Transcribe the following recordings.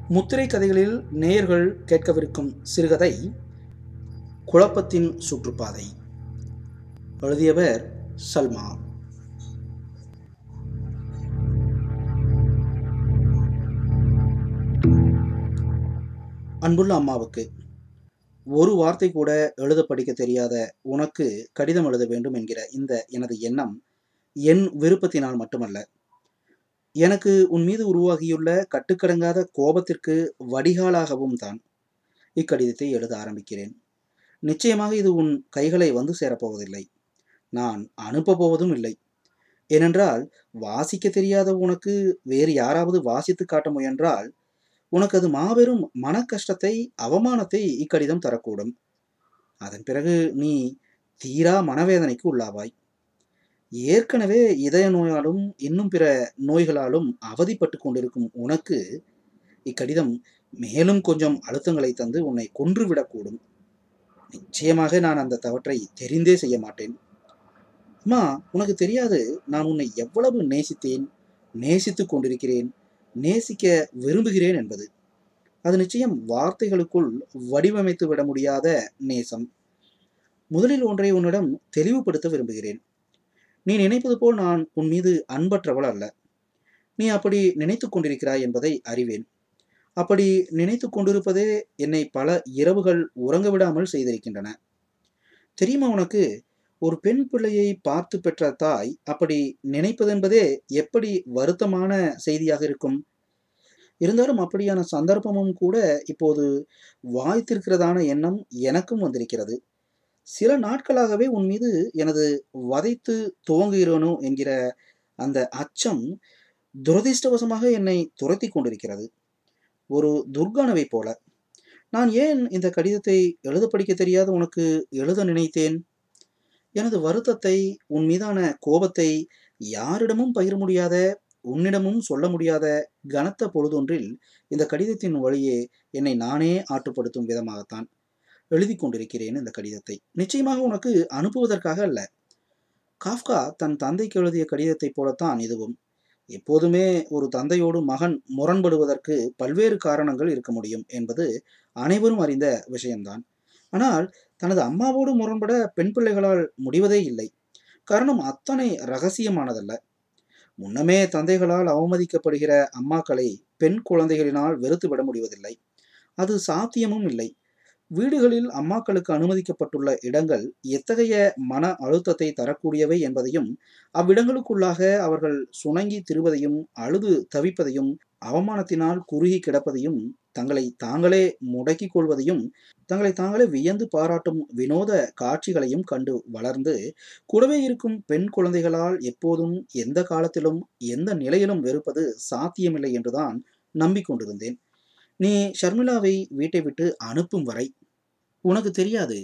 முத்திரை கதைகளில் நேயர்கள் கேட்கவிருக்கும் சிறுகதை குழப்பத்தின் சுற்றுப்பாதை எழுதியவர் சல்மா அன்புள்ள அம்மாவுக்கு ஒரு வார்த்தை கூட எழுத படிக்க தெரியாத உனக்கு கடிதம் எழுத வேண்டும் என்கிற இந்த எனது எண்ணம் என் விருப்பத்தினால் மட்டுமல்ல எனக்கு உன் மீது உருவாகியுள்ள கட்டுக்கடங்காத கோபத்திற்கு வடிகாலாகவும் தான் இக்கடிதத்தை எழுத ஆரம்பிக்கிறேன் நிச்சயமாக இது உன் கைகளை வந்து சேரப்போவதில்லை நான் அனுப்பப் போவதும் இல்லை ஏனென்றால் வாசிக்க தெரியாத உனக்கு வேறு யாராவது வாசித்து காட்ட முயன்றால் உனக்கு அது மாபெரும் மன கஷ்டத்தை அவமானத்தை இக்கடிதம் தரக்கூடும் அதன் பிறகு நீ தீரா மனவேதனைக்கு உள்ளாவாய் ஏற்கனவே இதய நோயாலும் இன்னும் பிற நோய்களாலும் அவதிப்பட்டு கொண்டிருக்கும் உனக்கு இக்கடிதம் மேலும் கொஞ்சம் அழுத்தங்களை தந்து உன்னை கொன்றுவிடக்கூடும் நிச்சயமாக நான் அந்த தவற்றை தெரிந்தே செய்ய மாட்டேன் அம்மா உனக்கு தெரியாது நான் உன்னை எவ்வளவு நேசித்தேன் நேசித்துக் கொண்டிருக்கிறேன் நேசிக்க விரும்புகிறேன் என்பது அது நிச்சயம் வார்த்தைகளுக்குள் வடிவமைத்து விட முடியாத நேசம் முதலில் ஒன்றை உன்னிடம் தெளிவுபடுத்த விரும்புகிறேன் நீ நினைப்பது போல் நான் உன் மீது அன்பற்றவள் அல்ல நீ அப்படி நினைத்து கொண்டிருக்கிறாய் என்பதை அறிவேன் அப்படி நினைத்து கொண்டிருப்பதே என்னை பல இரவுகள் உறங்க விடாமல் செய்திருக்கின்றன தெரியுமா உனக்கு ஒரு பெண் பிள்ளையை பார்த்து பெற்ற தாய் அப்படி நினைப்பதென்பதே எப்படி வருத்தமான செய்தியாக இருக்கும் இருந்தாலும் அப்படியான சந்தர்ப்பமும் கூட இப்போது வாய்த்திருக்கிறதான எண்ணம் எனக்கும் வந்திருக்கிறது சில நாட்களாகவே உன் மீது எனது வதைத்து துவங்குகிறோனோ என்கிற அந்த அச்சம் துரதிர்ஷ்டவசமாக என்னை துரத்தி கொண்டிருக்கிறது ஒரு துர்கானவை போல நான் ஏன் இந்த கடிதத்தை எழுத படிக்க தெரியாத உனக்கு எழுத நினைத்தேன் எனது வருத்தத்தை உன் மீதான கோபத்தை யாரிடமும் பகிர முடியாத உன்னிடமும் சொல்ல முடியாத கனத்த பொழுதொன்றில் இந்த கடிதத்தின் வழியே என்னை நானே ஆற்றுப்படுத்தும் விதமாகத்தான் எழுதி கொண்டிருக்கிறேன் இந்த கடிதத்தை நிச்சயமாக உனக்கு அனுப்புவதற்காக அல்ல காஃப்கா தன் தந்தைக்கு எழுதிய கடிதத்தைப் போலத்தான் இதுவும் எப்போதுமே ஒரு தந்தையோடு மகன் முரண்படுவதற்கு பல்வேறு காரணங்கள் இருக்க முடியும் என்பது அனைவரும் அறிந்த விஷயம்தான் ஆனால் தனது அம்மாவோடு முரண்பட பெண் பிள்ளைகளால் முடிவதே இல்லை காரணம் அத்தனை ரகசியமானதல்ல முன்னமே தந்தைகளால் அவமதிக்கப்படுகிற அம்மாக்களை பெண் குழந்தைகளினால் வெறுத்து விட முடிவதில்லை அது சாத்தியமும் இல்லை வீடுகளில் அம்மாக்களுக்கு அனுமதிக்கப்பட்டுள்ள இடங்கள் எத்தகைய மன அழுத்தத்தை தரக்கூடியவை என்பதையும் அவ்விடங்களுக்குள்ளாக அவர்கள் சுணங்கி திருவதையும் அழுது தவிப்பதையும் அவமானத்தினால் குறுகி கிடப்பதையும் தங்களை தாங்களே முடக்கிக் கொள்வதையும் தங்களை தாங்களே வியந்து பாராட்டும் வினோத காட்சிகளையும் கண்டு வளர்ந்து கூடவே இருக்கும் பெண் குழந்தைகளால் எப்போதும் எந்த காலத்திலும் எந்த நிலையிலும் வெறுப்பது சாத்தியமில்லை என்றுதான் நம்பிக்கொண்டிருந்தேன் நீ ஷர்மிளாவை வீட்டை விட்டு அனுப்பும் வரை உனக்கு தெரியாது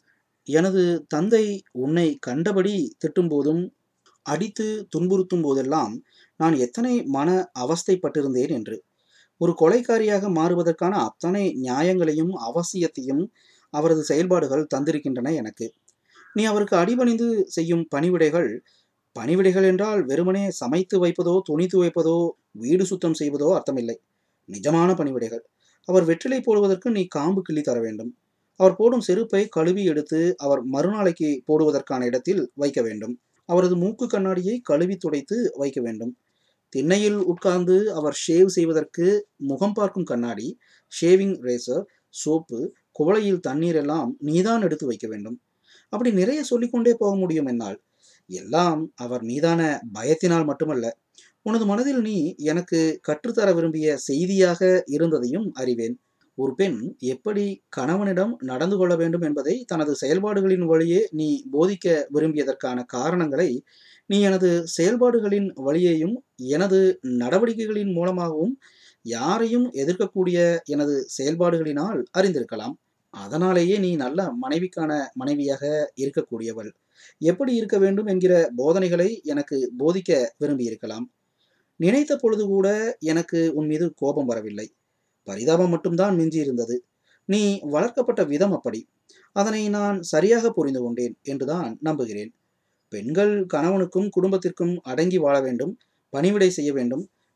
எனது தந்தை உன்னை கண்டபடி திட்டும் போதும் அடித்து துன்புறுத்தும் போதெல்லாம் நான் எத்தனை மன அவஸ்தைப்பட்டிருந்தேன் என்று ஒரு கொலைக்காரியாக மாறுவதற்கான அத்தனை நியாயங்களையும் அவசியத்தையும் அவரது செயல்பாடுகள் தந்திருக்கின்றன எனக்கு நீ அவருக்கு அடிபணிந்து செய்யும் பணிவிடைகள் பணிவிடைகள் என்றால் வெறுமனே சமைத்து வைப்பதோ துணி துவைப்பதோ வீடு சுத்தம் செய்வதோ அர்த்தமில்லை நிஜமான பணிவிடைகள் அவர் வெற்றிலை போடுவதற்கு நீ காம்பு கிள்ளி தர வேண்டும் அவர் போடும் செருப்பை கழுவி எடுத்து அவர் மறுநாளைக்கு போடுவதற்கான இடத்தில் வைக்க வேண்டும் அவரது மூக்கு கண்ணாடியை கழுவி துடைத்து வைக்க வேண்டும் திண்ணையில் உட்கார்ந்து அவர் ஷேவ் செய்வதற்கு முகம் பார்க்கும் கண்ணாடி ஷேவிங் ரேசர் சோப்பு குவளையில் தண்ணீர் எல்லாம் நீதான் எடுத்து வைக்க வேண்டும் அப்படி நிறைய சொல்லிக்கொண்டே போக முடியும் என்னால் எல்லாம் அவர் மீதான பயத்தினால் மட்டுமல்ல உனது மனதில் நீ எனக்கு கற்றுத்தர விரும்பிய செய்தியாக இருந்ததையும் அறிவேன் ஒரு பெண் எப்படி கணவனிடம் நடந்து கொள்ள வேண்டும் என்பதை தனது செயல்பாடுகளின் வழியே நீ போதிக்க விரும்பியதற்கான காரணங்களை நீ எனது செயல்பாடுகளின் வழியேயும் எனது நடவடிக்கைகளின் மூலமாகவும் யாரையும் எதிர்க்கக்கூடிய எனது செயல்பாடுகளினால் அறிந்திருக்கலாம் அதனாலேயே நீ நல்ல மனைவிக்கான மனைவியாக இருக்கக்கூடியவள் எப்படி இருக்க வேண்டும் என்கிற போதனைகளை எனக்கு போதிக்க விரும்பியிருக்கலாம் நினைத்த பொழுது கூட எனக்கு உன் மீது கோபம் வரவில்லை பரிதாபம் மட்டும்தான் மிஞ்சி இருந்தது நீ வளர்க்கப்பட்ட விதம் அப்படி அதனை நான் சரியாக புரிந்து கொண்டேன் என்றுதான் நம்புகிறேன் பெண்கள் கணவனுக்கும் குடும்பத்திற்கும் அடங்கி வாழ வேண்டும் பணிவிடை செய்ய வேண்டும்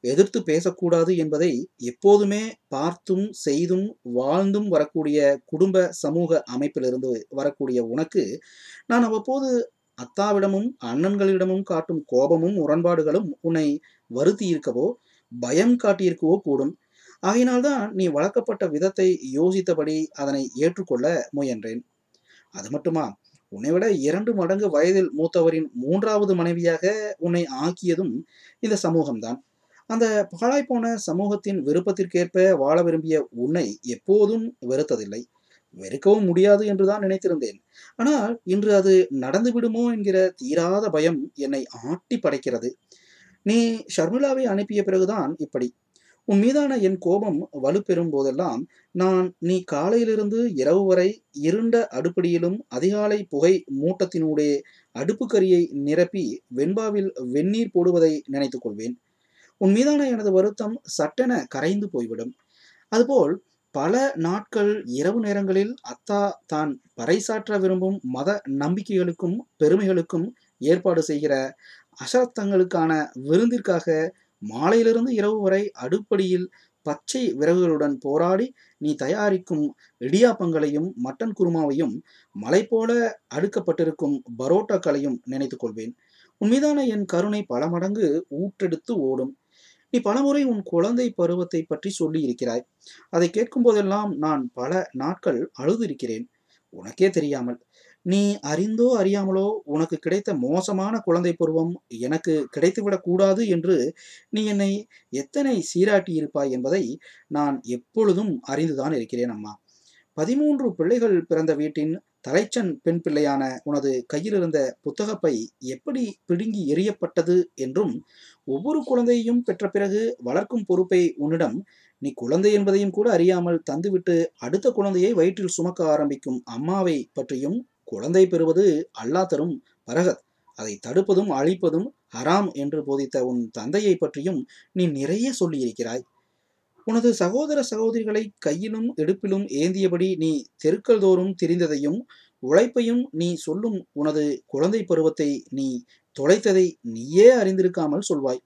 எதிர்த்து பேசக்கூடாது என்பதை எப்போதுமே பார்த்தும் செய்தும் வாழ்ந்தும் வரக்கூடிய குடும்ப சமூக அமைப்பிலிருந்து வரக்கூடிய உனக்கு நான் அவ்வப்போது அத்தாவிடமும் அண்ணன்களிடமும் காட்டும் கோபமும் முரண்பாடுகளும் உன்னை வருத்தி இருக்கவோ பயம் காட்டியிருக்கவோ கூடும் ஆகையினால்தான் நீ வளர்க்கப்பட்ட விதத்தை யோசித்தபடி அதனை ஏற்றுக்கொள்ள முயன்றேன் அது மட்டுமா உன்னை விட இரண்டு மடங்கு வயதில் மூத்தவரின் மூன்றாவது மனைவியாக உன்னை ஆக்கியதும் இந்த சமூகம்தான் அந்த பாழாய்ப்போன சமூகத்தின் விருப்பத்திற்கேற்ப வாழ விரும்பிய உன்னை எப்போதும் வெறுத்ததில்லை வெறுக்கவும் முடியாது என்றுதான் நினைத்திருந்தேன் ஆனால் இன்று அது நடந்து விடுமோ என்கிற தீராத பயம் என்னை ஆட்டி படைக்கிறது நீ ஷர்மிளாவை அனுப்பிய பிறகுதான் இப்படி உன் மீதான என் கோபம் வலுப்பெறும் போதெல்லாம் நான் நீ காலையிலிருந்து இரவு வரை இருண்ட அடுப்படியிலும் அதிகாலை புகை மூட்டத்தினூடே அடுப்புக்கரியை நிரப்பி வெண்பாவில் வெந்நீர் போடுவதை நினைத்துக் கொள்வேன் உன் மீதான எனது வருத்தம் சட்டென கரைந்து போய்விடும் அதுபோல் பல நாட்கள் இரவு நேரங்களில் அத்தா தான் பறைசாற்ற விரும்பும் மத நம்பிக்கைகளுக்கும் பெருமைகளுக்கும் ஏற்பாடு செய்கிற அசத்தங்களுக்கான விருந்திற்காக மாலையிலிருந்து இரவு வரை அடுப்படியில் பச்சை விறகுகளுடன் போராடி நீ தயாரிக்கும் இடியாப்பங்களையும் மட்டன் குருமாவையும் மலை போல அடுக்கப்பட்டிருக்கும் பரோட்டாக்களையும் நினைத்துக் கொள்வேன் உன் மீதான என் கருணை பல மடங்கு ஊற்றெடுத்து ஓடும் நீ பலமுறை உன் குழந்தை பருவத்தை பற்றி சொல்லி இருக்கிறாய் அதை கேட்கும் போதெல்லாம் நான் பல நாட்கள் அழுதிருக்கிறேன் உனக்கே தெரியாமல் நீ அறிந்தோ அறியாமலோ உனக்கு கிடைத்த மோசமான குழந்தை பருவம் எனக்கு கிடைத்துவிடக் கூடாது என்று நீ என்னை எத்தனை சீராட்டி இருப்பாய் என்பதை நான் எப்பொழுதும் அறிந்துதான் இருக்கிறேன் அம்மா பதிமூன்று பிள்ளைகள் பிறந்த வீட்டின் தலைச்சன் பெண் பிள்ளையான உனது கையில் இருந்த புத்தகப்பை எப்படி பிடுங்கி எறியப்பட்டது என்றும் ஒவ்வொரு குழந்தையையும் பெற்ற பிறகு வளர்க்கும் பொறுப்பை உன்னிடம் நீ குழந்தை என்பதையும் கூட அறியாமல் தந்துவிட்டு அடுத்த குழந்தையை வயிற்றில் சுமக்க ஆரம்பிக்கும் அம்மாவை பற்றியும் குழந்தை பெறுவது அல்லா தரும் பரகத் அதை தடுப்பதும் அழிப்பதும் ஹராம் என்று போதித்த உன் தந்தையை பற்றியும் நீ நிறைய சொல்லியிருக்கிறாய் உனது சகோதர சகோதரிகளை கையிலும் இடுப்பிலும் ஏந்தியபடி நீ தெருக்கள் தோறும் திரிந்ததையும் உழைப்பையும் நீ சொல்லும் உனது குழந்தை பருவத்தை நீ தொலைத்ததை நீயே அறிந்திருக்காமல் சொல்வாய்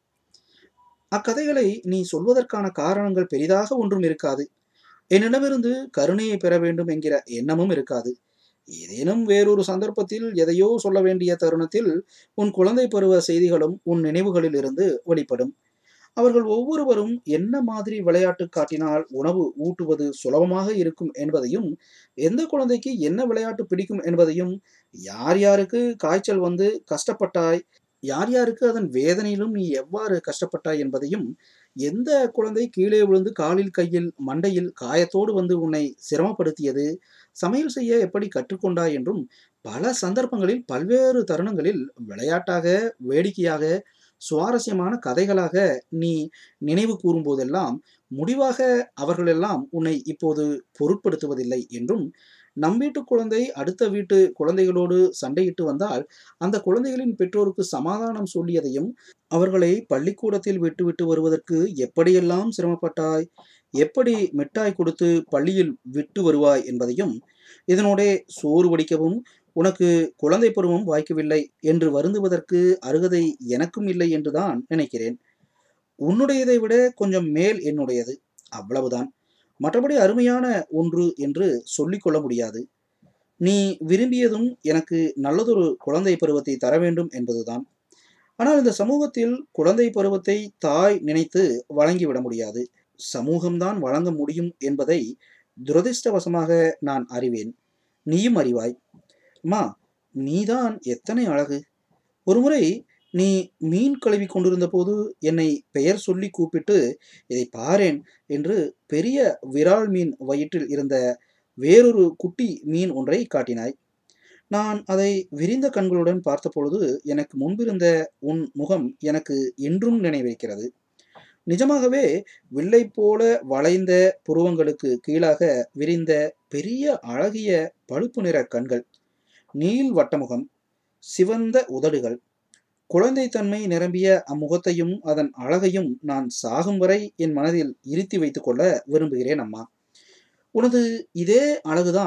அக்கதைகளை நீ சொல்வதற்கான காரணங்கள் பெரிதாக ஒன்றும் இருக்காது என்னிடமிருந்து கருணையை பெற வேண்டும் என்கிற எண்ணமும் இருக்காது ஏதேனும் வேறொரு சந்தர்ப்பத்தில் எதையோ சொல்ல வேண்டிய தருணத்தில் உன் குழந்தை பருவ செய்திகளும் உன் நினைவுகளில் இருந்து வெளிப்படும் அவர்கள் ஒவ்வொருவரும் என்ன மாதிரி விளையாட்டு காட்டினால் உணவு ஊட்டுவது சுலபமாக இருக்கும் என்பதையும் எந்த குழந்தைக்கு என்ன விளையாட்டு பிடிக்கும் என்பதையும் யார் யாருக்கு காய்ச்சல் வந்து கஷ்டப்பட்டாய் யார் யாருக்கு அதன் வேதனையிலும் நீ எவ்வாறு கஷ்டப்பட்டாய் என்பதையும் எந்த குழந்தை கீழே விழுந்து காலில் கையில் மண்டையில் காயத்தோடு வந்து உன்னை சிரமப்படுத்தியது சமையல் செய்ய எப்படி கற்றுக்கொண்டாய் என்றும் பல சந்தர்ப்பங்களில் பல்வேறு தருணங்களில் விளையாட்டாக வேடிக்கையாக சுவாரஸ்யமான கதைகளாக நீ நினைவு கூறும்போதெல்லாம் முடிவாக அவர்களெல்லாம் உன்னை இப்போது பொருட்படுத்துவதில்லை என்றும் நம் வீட்டு குழந்தை அடுத்த வீட்டு குழந்தைகளோடு சண்டையிட்டு வந்தால் அந்த குழந்தைகளின் பெற்றோருக்கு சமாதானம் சொல்லியதையும் அவர்களை பள்ளிக்கூடத்தில் விட்டுவிட்டு வருவதற்கு எப்படியெல்லாம் சிரமப்பட்டாய் எப்படி மிட்டாய் கொடுத்து பள்ளியில் விட்டு வருவாய் என்பதையும் இதனோடே சோறு வடிக்கவும் உனக்கு குழந்தை பருவம் வாய்க்கவில்லை என்று வருந்துவதற்கு அருகதை எனக்கும் இல்லை என்றுதான் நினைக்கிறேன் உன்னுடையதை விட கொஞ்சம் மேல் என்னுடையது அவ்வளவுதான் மற்றபடி அருமையான ஒன்று என்று சொல்லிக்கொள்ள முடியாது நீ விரும்பியதும் எனக்கு நல்லதொரு குழந்தை பருவத்தை தர வேண்டும் என்பதுதான் ஆனால் இந்த சமூகத்தில் குழந்தை பருவத்தை தாய் நினைத்து வழங்கிவிட முடியாது சமூகம்தான் வழங்க முடியும் என்பதை துரதிர்ஷ்டவசமாக நான் அறிவேன் நீயும் அறிவாய் அம்மா நீதான் எத்தனை அழகு ஒருமுறை நீ மீன் கழுவி கொண்டிருந்த போது என்னை பெயர் சொல்லி கூப்பிட்டு இதை பாரேன் என்று பெரிய விரால் மீன் வயிற்றில் இருந்த வேறொரு குட்டி மீன் ஒன்றை காட்டினாய் நான் அதை விரிந்த கண்களுடன் பார்த்தபொழுது எனக்கு முன்பிருந்த உன் முகம் எனக்கு என்றும் நினைவிருக்கிறது நிஜமாகவே வில்லை போல வளைந்த புருவங்களுக்கு கீழாக விரிந்த பெரிய அழகிய பழுப்பு நிற கண்கள் நீள் வட்டமுகம் சிவந்த உதடுகள் குழந்தைத்தன்மை நிரம்பிய அம்முகத்தையும் அதன் அழகையும் நான் சாகும் வரை என் மனதில் இருத்தி வைத்துக் கொள்ள விரும்புகிறேன் அம்மா உனது இதே அழகுதான்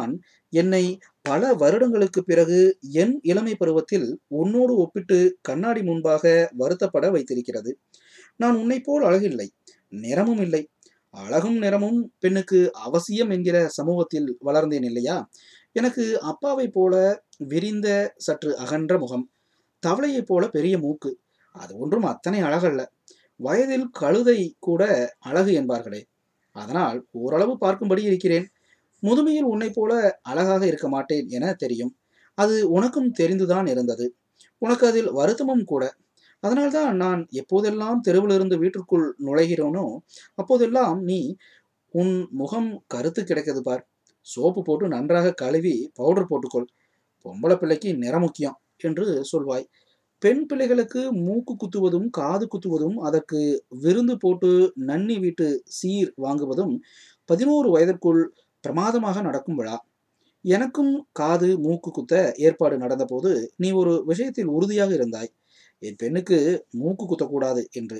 என்னை பல வருடங்களுக்கு பிறகு என் இளமை பருவத்தில் உன்னோடு ஒப்பிட்டு கண்ணாடி முன்பாக வருத்தப்பட வைத்திருக்கிறது நான் உன்னைப் போல் அழகில்லை நிறமும் இல்லை அழகும் நிறமும் பெண்ணுக்கு அவசியம் என்கிற சமூகத்தில் வளர்ந்தேன் இல்லையா எனக்கு அப்பாவைப் போல விரிந்த சற்று அகன்ற முகம் தவளையைப் போல பெரிய மூக்கு அது ஒன்றும் அத்தனை அழகல்ல வயதில் கழுதை கூட அழகு என்பார்களே அதனால் ஓரளவு பார்க்கும்படி இருக்கிறேன் முதுமையில் உன்னைப் போல அழகாக இருக்க மாட்டேன் என தெரியும் அது உனக்கும் தெரிந்துதான் இருந்தது உனக்கு அதில் வருத்தமும் கூட அதனால்தான் நான் எப்போதெல்லாம் தெருவிலிருந்து வீட்டிற்குள் நுழைகிறோனோ அப்போதெல்லாம் நீ உன் முகம் கருத்து கிடக்குது பார் சோப்பு போட்டு நன்றாக கழுவி பவுடர் போட்டுக்கொள் பொம்பளை பிள்ளைக்கு நிறம் முக்கியம் என்று சொல்வாய் பெண் பிள்ளைகளுக்கு மூக்கு குத்துவதும் காது குத்துவதும் அதற்கு விருந்து போட்டு நன்னி வீட்டு சீர் வாங்குவதும் பதினோரு வயதிற்குள் பிரமாதமாக நடக்கும் விழா எனக்கும் காது மூக்கு குத்த ஏற்பாடு நடந்தபோது நீ ஒரு விஷயத்தில் உறுதியாக இருந்தாய் என் பெண்ணுக்கு மூக்கு குத்தக்கூடாது என்று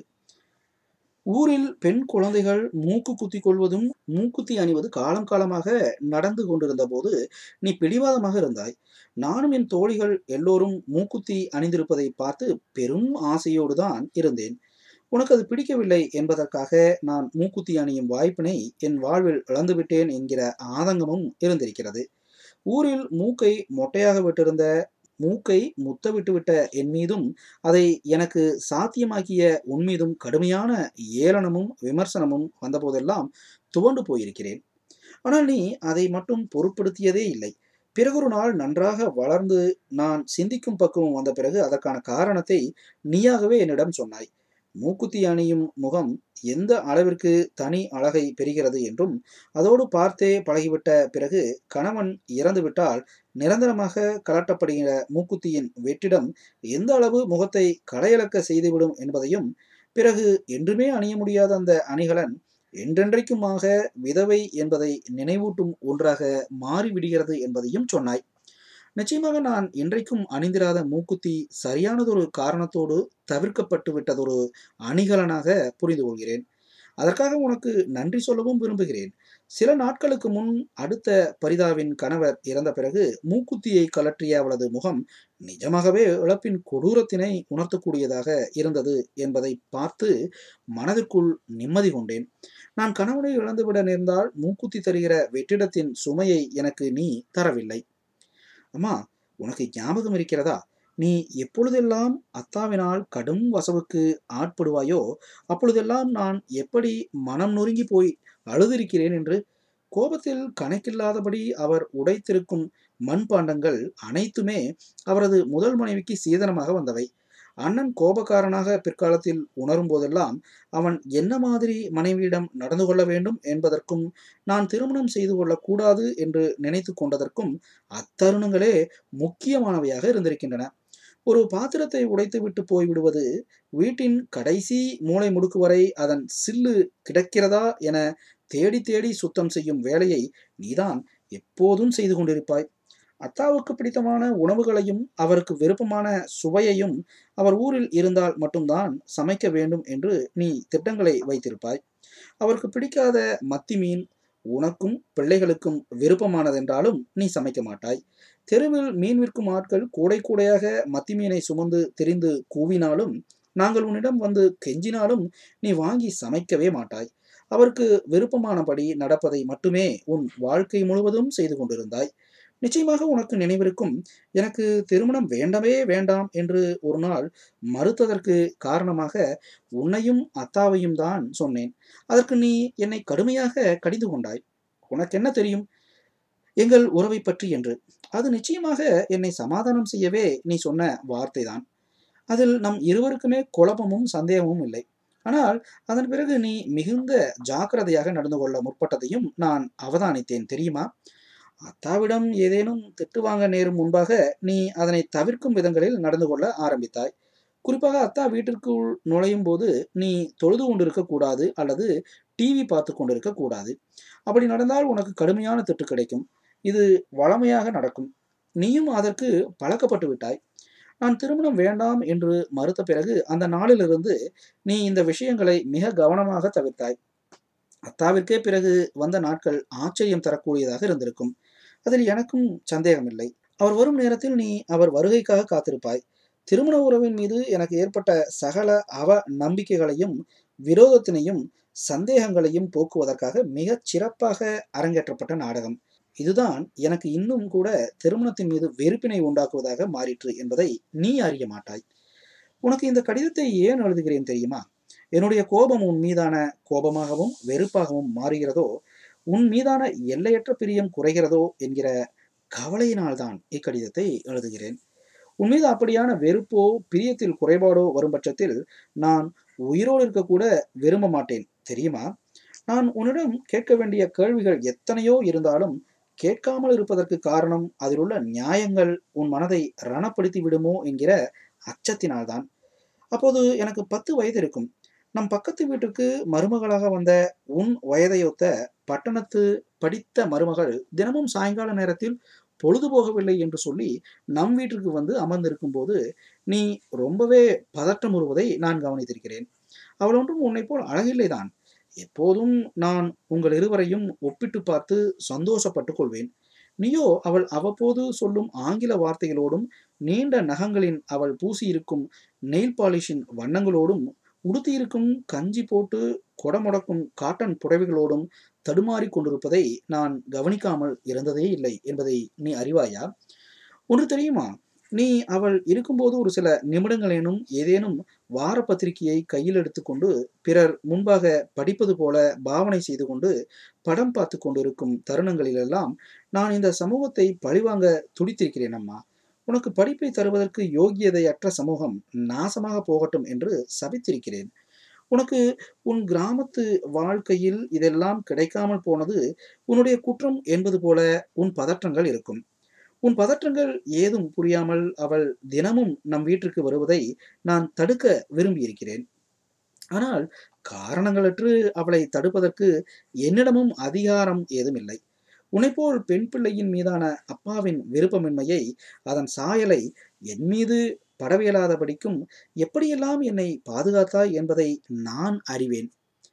ஊரில் பெண் குழந்தைகள் மூக்கு குத்திக் கொள்வதும் மூக்குத்தி அணிவது காலம் காலமாக நடந்து கொண்டிருந்த போது நீ பிடிவாதமாக இருந்தாய் நானும் என் தோழிகள் எல்லோரும் மூக்குத்தி அணிந்திருப்பதை பார்த்து பெரும் ஆசையோடு தான் இருந்தேன் உனக்கு அது பிடிக்கவில்லை என்பதற்காக நான் மூக்குத்தி அணியும் வாய்ப்பினை என் வாழ்வில் இழந்துவிட்டேன் என்கிற ஆதங்கமும் இருந்திருக்கிறது ஊரில் மூக்கை மொட்டையாக விட்டிருந்த மூக்கை முத்த விட்டுவிட்ட என் மீதும் அதை எனக்கு சாத்தியமாக்கிய உன் மீதும் கடுமையான ஏளனமும் விமர்சனமும் வந்தபோதெல்லாம் துவண்டு போயிருக்கிறேன் ஆனால் நீ அதை மட்டும் பொருட்படுத்தியதே இல்லை பிறகொரு நாள் நன்றாக வளர்ந்து நான் சிந்திக்கும் பக்குவம் வந்த பிறகு அதற்கான காரணத்தை நீயாகவே என்னிடம் சொன்னாய் மூக்குத்தி அணியும் முகம் எந்த அளவிற்கு தனி அழகை பெறுகிறது என்றும் அதோடு பார்த்தே பழகிவிட்ட பிறகு கணவன் இறந்துவிட்டால் நிரந்தரமாக கலட்டப்படுகிற மூக்குத்தியின் வெற்றிடம் எந்த அளவு முகத்தை களையளக்க செய்துவிடும் என்பதையும் பிறகு என்றுமே அணிய முடியாத அந்த அணிகலன் என்றென்றைக்குமாக விதவை என்பதை நினைவூட்டும் ஒன்றாக மாறிவிடுகிறது என்பதையும் சொன்னாய் நிச்சயமாக நான் இன்றைக்கும் அணிந்திராத மூக்குத்தி சரியானதொரு காரணத்தோடு தவிர்க்கப்பட்டு விட்டதொரு அணிகலனாக புரிந்து கொள்கிறேன் அதற்காக உனக்கு நன்றி சொல்லவும் விரும்புகிறேன் சில நாட்களுக்கு முன் அடுத்த பரிதாவின் கணவர் இறந்த பிறகு மூக்குத்தியை கலற்றிய அவளது முகம் நிஜமாகவே இழப்பின் கொடூரத்தினை உணர்த்தக்கூடியதாக இருந்தது என்பதை பார்த்து மனதிற்குள் நிம்மதி கொண்டேன் நான் கணவனை இழந்துவிட நேர்ந்தால் மூக்குத்தி தருகிற வெற்றிடத்தின் சுமையை எனக்கு நீ தரவில்லை அம்மா உனக்கு ஞாபகம் இருக்கிறதா நீ எப்பொழுதெல்லாம் அத்தாவினால் கடும் வசவுக்கு ஆட்படுவாயோ அப்பொழுதெல்லாம் நான் எப்படி மனம் நொறுங்கி போய் அழுதிருக்கிறேன் என்று கோபத்தில் கணக்கில்லாதபடி அவர் உடைத்திருக்கும் மண்பாண்டங்கள் அனைத்துமே அவரது முதல் மனைவிக்கு சீதனமாக வந்தவை அண்ணன் கோபக்காரனாக பிற்காலத்தில் உணரும் போதெல்லாம் அவன் என்ன மாதிரி மனைவியிடம் நடந்து கொள்ள வேண்டும் என்பதற்கும் நான் திருமணம் செய்து கொள்ளக்கூடாது என்று நினைத்து கொண்டதற்கும் அத்தருணங்களே முக்கியமானவையாக இருந்திருக்கின்றன ஒரு பாத்திரத்தை உடைத்துவிட்டு போய்விடுவது வீட்டின் கடைசி மூளை முடுக்கு வரை அதன் சில்லு கிடக்கிறதா என தேடி தேடி சுத்தம் செய்யும் வேலையை நீதான் எப்போதும் செய்து கொண்டிருப்பாய் அத்தாவுக்கு பிடித்தமான உணவுகளையும் அவருக்கு விருப்பமான சுவையையும் அவர் ஊரில் இருந்தால் மட்டும்தான் சமைக்க வேண்டும் என்று நீ திட்டங்களை வைத்திருப்பாய் அவருக்கு பிடிக்காத மத்தி மீன் உனக்கும் பிள்ளைகளுக்கும் விருப்பமானதென்றாலும் நீ சமைக்க மாட்டாய் தெருவில் மீன் விற்கும் ஆட்கள் கூடை கூடையாக மத்தி மீனை சுமந்து திரிந்து கூவினாலும் நாங்கள் உன்னிடம் வந்து கெஞ்சினாலும் நீ வாங்கி சமைக்கவே மாட்டாய் அவருக்கு விருப்பமானபடி நடப்பதை மட்டுமே உன் வாழ்க்கை முழுவதும் செய்து கொண்டிருந்தாய் நிச்சயமாக உனக்கு நினைவிருக்கும் எனக்கு திருமணம் வேண்டவே வேண்டாம் என்று ஒரு நாள் மறுத்ததற்கு காரணமாக உன்னையும் அத்தாவையும் தான் சொன்னேன் அதற்கு நீ என்னை கடுமையாக கடிந்து கொண்டாய் உனக்கு என்ன தெரியும் எங்கள் உறவை பற்றி என்று அது நிச்சயமாக என்னை சமாதானம் செய்யவே நீ சொன்ன வார்த்தை தான் அதில் நம் இருவருக்குமே குழப்பமும் சந்தேகமும் இல்லை ஆனால் அதன் பிறகு நீ மிகுந்த ஜாக்கிரதையாக நடந்து கொள்ள முற்பட்டதையும் நான் அவதானித்தேன் தெரியுமா அத்தாவிடம் ஏதேனும் திட்டு வாங்க நேரும் முன்பாக நீ அதனை தவிர்க்கும் விதங்களில் நடந்து கொள்ள ஆரம்பித்தாய் குறிப்பாக அத்தா வீட்டிற்குள் நுழையும் போது நீ தொழுது கொண்டிருக்க கூடாது அல்லது டிவி பார்த்து கொண்டிருக்க கூடாது அப்படி நடந்தால் உனக்கு கடுமையான திட்டு கிடைக்கும் இது வளமையாக நடக்கும் நீயும் அதற்கு பழக்கப்பட்டு விட்டாய் நான் திருமணம் வேண்டாம் என்று மறுத்த பிறகு அந்த நாளிலிருந்து நீ இந்த விஷயங்களை மிக கவனமாக தவிர்த்தாய் அத்தாவிற்கே பிறகு வந்த நாட்கள் ஆச்சரியம் தரக்கூடியதாக இருந்திருக்கும் அதில் எனக்கும் சந்தேகமில்லை அவர் வரும் நேரத்தில் நீ அவர் வருகைக்காக காத்திருப்பாய் திருமண உறவின் மீது எனக்கு ஏற்பட்ட சகல அவ நம்பிக்கைகளையும் விரோதத்தினையும் சந்தேகங்களையும் போக்குவதற்காக மிகச் சிறப்பாக அரங்கேற்றப்பட்ட நாடகம் இதுதான் எனக்கு இன்னும் கூட திருமணத்தின் மீது வெறுப்பினை உண்டாக்குவதாக மாறிற்று என்பதை நீ அறிய மாட்டாய் உனக்கு இந்த கடிதத்தை ஏன் எழுதுகிறேன் தெரியுமா என்னுடைய கோபம் உன் மீதான கோபமாகவும் வெறுப்பாகவும் மாறுகிறதோ உன் மீதான எல்லையற்ற பிரியம் குறைகிறதோ என்கிற கவலையினால்தான் இக்கடிதத்தை எழுதுகிறேன் உன் மீது அப்படியான வெறுப்போ பிரியத்தில் குறைபாடோ வரும் பட்சத்தில் நான் உயிரோடு இருக்கக்கூட விரும்ப மாட்டேன் தெரியுமா நான் உன்னிடம் கேட்க வேண்டிய கேள்விகள் எத்தனையோ இருந்தாலும் கேட்காமல் இருப்பதற்கு காரணம் அதில் உள்ள நியாயங்கள் உன் மனதை ரணப்படுத்தி விடுமோ என்கிற அச்சத்தினால்தான் அப்போது எனக்கு பத்து வயது இருக்கும் நம் பக்கத்து வீட்டுக்கு மருமகளாக வந்த உன் வயதையொத்த பட்டணத்து படித்த மருமகள் தினமும் சாயங்கால நேரத்தில் பொழுது போகவில்லை என்று சொல்லி நம் வீட்டிற்கு வந்து அமர்ந்திருக்கும் போது நீ ரொம்பவே பதற்றமுறுவதை நான் கவனித்திருக்கிறேன் அவள் ஒன்றும் உன்னை போல் அழகில்லைதான் எப்போதும் நான் உங்கள் இருவரையும் ஒப்பிட்டு பார்த்து சந்தோஷப்பட்டுக் கொள்வேன் நீயோ அவள் அவ்வப்போது சொல்லும் ஆங்கில வார்த்தைகளோடும் நீண்ட நகங்களின் அவள் பூசியிருக்கும் நெயில் பாலிஷின் வண்ணங்களோடும் உடுத்தியிருக்கும் கஞ்சி போட்டு கொடமுடக்கும் காட்டன் புடவைகளோடும் தடுமாறிக் கொண்டிருப்பதை நான் கவனிக்காமல் இருந்ததே இல்லை என்பதை நீ அறிவாயா ஒன்று தெரியுமா நீ அவள் இருக்கும்போது ஒரு சில நிமிடங்களேனும் ஏதேனும் வார பத்திரிகையை கையில் எடுத்துக்கொண்டு பிறர் முன்பாக படிப்பது போல பாவனை செய்து கொண்டு படம் பார்த்து கொண்டிருக்கும் தருணங்களிலெல்லாம் நான் இந்த சமூகத்தை பழிவாங்க துடித்திருக்கிறேன் அம்மா உனக்கு படிப்பை தருவதற்கு யோகியதையற்ற சமூகம் நாசமாக போகட்டும் என்று சபித்திருக்கிறேன் உனக்கு உன் கிராமத்து வாழ்க்கையில் இதெல்லாம் கிடைக்காமல் போனது உன்னுடைய குற்றம் என்பது போல உன் பதற்றங்கள் இருக்கும் உன் பதற்றங்கள் ஏதும் புரியாமல் அவள் தினமும் நம் வீட்டிற்கு வருவதை நான் தடுக்க விரும்பியிருக்கிறேன் ஆனால் காரணங்களற்று அவளை தடுப்பதற்கு என்னிடமும் அதிகாரம் ஏதும் இல்லை உன்னைப்போல் பெண் பிள்ளையின் மீதான அப்பாவின் விருப்பமின்மையை அதன் சாயலை என் மீது படவியலாதபடிக்கும் எப்படியெல்லாம் என்னை பாதுகாத்தாய் என்பதை நான் அறிவேன்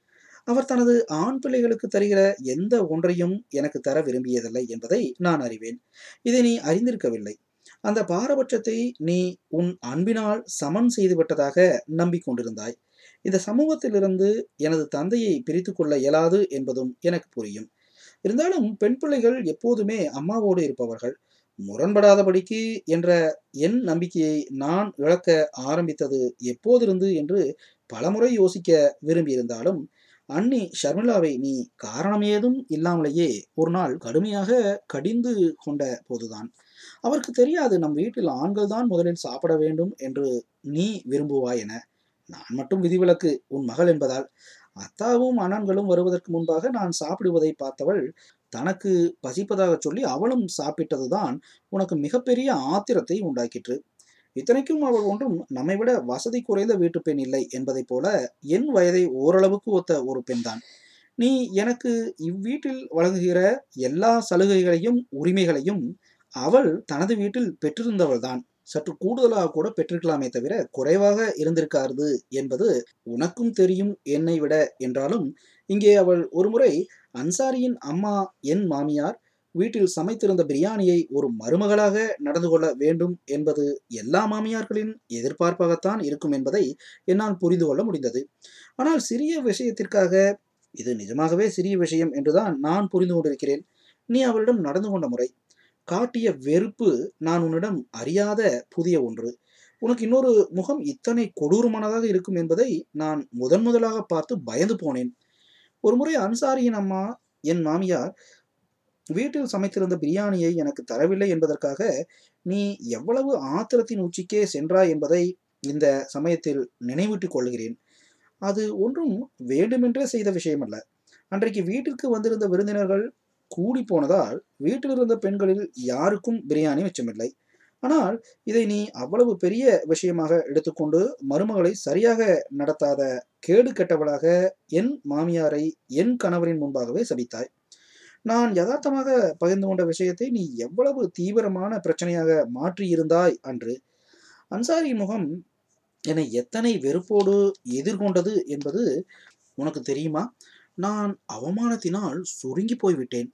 அவர் தனது ஆண் பிள்ளைகளுக்கு தருகிற எந்த ஒன்றையும் எனக்கு தர விரும்பியதில்லை என்பதை நான் அறிவேன் இதை நீ அறிந்திருக்கவில்லை அந்த பாரபட்சத்தை நீ உன் அன்பினால் சமன் செய்துவிட்டதாக நம்பிக்கொண்டிருந்தாய் இந்த சமூகத்திலிருந்து எனது தந்தையை பிரித்து கொள்ள இயலாது என்பதும் எனக்கு புரியும் இருந்தாலும் பெண் பிள்ளைகள் எப்போதுமே அம்மாவோடு இருப்பவர்கள் முரண்படாதபடிக்கு என்ற என் நம்பிக்கையை நான் இழக்க ஆரம்பித்தது எப்போதிருந்து என்று பலமுறை யோசிக்க விரும்பியிருந்தாலும் அண்ணி ஷர்மிளாவை நீ காரணம் ஏதும் இல்லாமலேயே ஒரு நாள் கடுமையாக கடிந்து கொண்ட போதுதான் அவருக்கு தெரியாது நம் வீட்டில் ஆண்கள் தான் முதலில் சாப்பிட வேண்டும் என்று நீ விரும்புவாய் என நான் மட்டும் விதிவிலக்கு உன் மகள் என்பதால் அத்தாவும் அண்ணன்களும் வருவதற்கு முன்பாக நான் சாப்பிடுவதை பார்த்தவள் தனக்கு பசிப்பதாக சொல்லி அவளும் சாப்பிட்டதுதான் உனக்கு மிகப்பெரிய ஆத்திரத்தை உண்டாக்கிற்று இத்தனைக்கும் அவள் ஒன்றும் நம்மை விட வசதி குறைந்த வீட்டு பெண் இல்லை என்பதைப் போல என் வயதை ஓரளவுக்கு ஒத்த ஒரு பெண்தான் நீ எனக்கு இவ்வீட்டில் வழங்குகிற எல்லா சலுகைகளையும் உரிமைகளையும் அவள் தனது வீட்டில் பெற்றிருந்தவள்தான் சற்று கூடுதலாக கூட பெற்றிருக்கலாமே தவிர குறைவாக இருந்திருக்காது என்பது உனக்கும் தெரியும் என்னை விட என்றாலும் இங்கே அவள் ஒருமுறை அன்சாரியின் அம்மா என் மாமியார் வீட்டில் சமைத்திருந்த பிரியாணியை ஒரு மருமகளாக நடந்து கொள்ள வேண்டும் என்பது எல்லா மாமியார்களின் எதிர்பார்ப்பாகத்தான் இருக்கும் என்பதை என்னால் புரிந்து கொள்ள முடிந்தது ஆனால் சிறிய விஷயத்திற்காக இது நிஜமாகவே சிறிய விஷயம் என்றுதான் நான் புரிந்து கொண்டிருக்கிறேன் நீ அவளிடம் நடந்து கொண்ட முறை காட்டிய வெறுப்பு நான் உன்னிடம் அறியாத புதிய ஒன்று உனக்கு இன்னொரு முகம் இத்தனை கொடூரமானதாக இருக்கும் என்பதை நான் முதன் முதலாக பார்த்து பயந்து போனேன் ஒருமுறை அன்சாரியின் அம்மா என் மாமியார் வீட்டில் சமைத்திருந்த பிரியாணியை எனக்கு தரவில்லை என்பதற்காக நீ எவ்வளவு ஆத்திரத்தின் உச்சிக்கே சென்றாய் என்பதை இந்த சமயத்தில் நினைவிட்டுக் கொள்கிறேன் அது ஒன்றும் வேண்டுமென்றே செய்த விஷயமல்ல அன்றைக்கு வீட்டிற்கு வந்திருந்த விருந்தினர்கள் கூடி போனதால் வீட்டில் இருந்த பெண்களில் யாருக்கும் பிரியாணி மிச்சமில்லை ஆனால் இதை நீ அவ்வளவு பெரிய விஷயமாக எடுத்துக்கொண்டு மருமகளை சரியாக நடத்தாத கேடு கெட்டவளாக என் மாமியாரை என் கணவரின் முன்பாகவே சபித்தாய் நான் யதார்த்தமாக பகிர்ந்து கொண்ட விஷயத்தை நீ எவ்வளவு தீவிரமான பிரச்சனையாக மாற்றியிருந்தாய் அன்று அன்சாரி முகம் என்னை எத்தனை வெறுப்போடு எதிர்கொண்டது என்பது உனக்கு தெரியுமா நான் அவமானத்தினால் சுருங்கி போய்விட்டேன்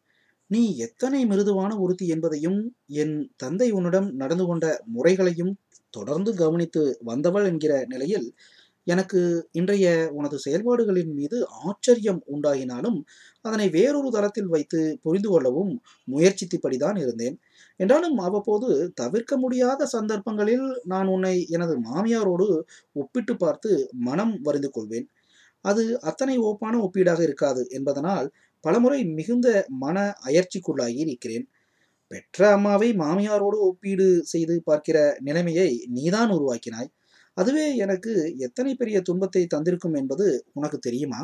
நீ எத்தனை மிருதுவான ஒருத்தி என்பதையும் என் தந்தை உன்னிடம் நடந்து கொண்ட முறைகளையும் தொடர்ந்து கவனித்து வந்தவள் என்கிற நிலையில் எனக்கு இன்றைய உனது செயல்பாடுகளின் மீது ஆச்சரியம் உண்டாகினாலும் அதனை வேறொரு தளத்தில் வைத்து புரிந்து கொள்ளவும் முயற்சித்தபடிதான் இருந்தேன் என்றாலும் அவ்வப்போது தவிர்க்க முடியாத சந்தர்ப்பங்களில் நான் உன்னை எனது மாமியாரோடு ஒப்பிட்டு பார்த்து மனம் வருந்து கொள்வேன் அது அத்தனை ஓப்பான ஒப்பீடாக இருக்காது என்பதனால் பலமுறை மிகுந்த மன அயற்சிக்குள்ளாகி இருக்கிறேன் பெற்ற அம்மாவை மாமியாரோடு ஒப்பீடு செய்து பார்க்கிற நிலைமையை நீதான் உருவாக்கினாய் அதுவே எனக்கு எத்தனை பெரிய துன்பத்தை தந்திருக்கும் என்பது உனக்கு தெரியுமா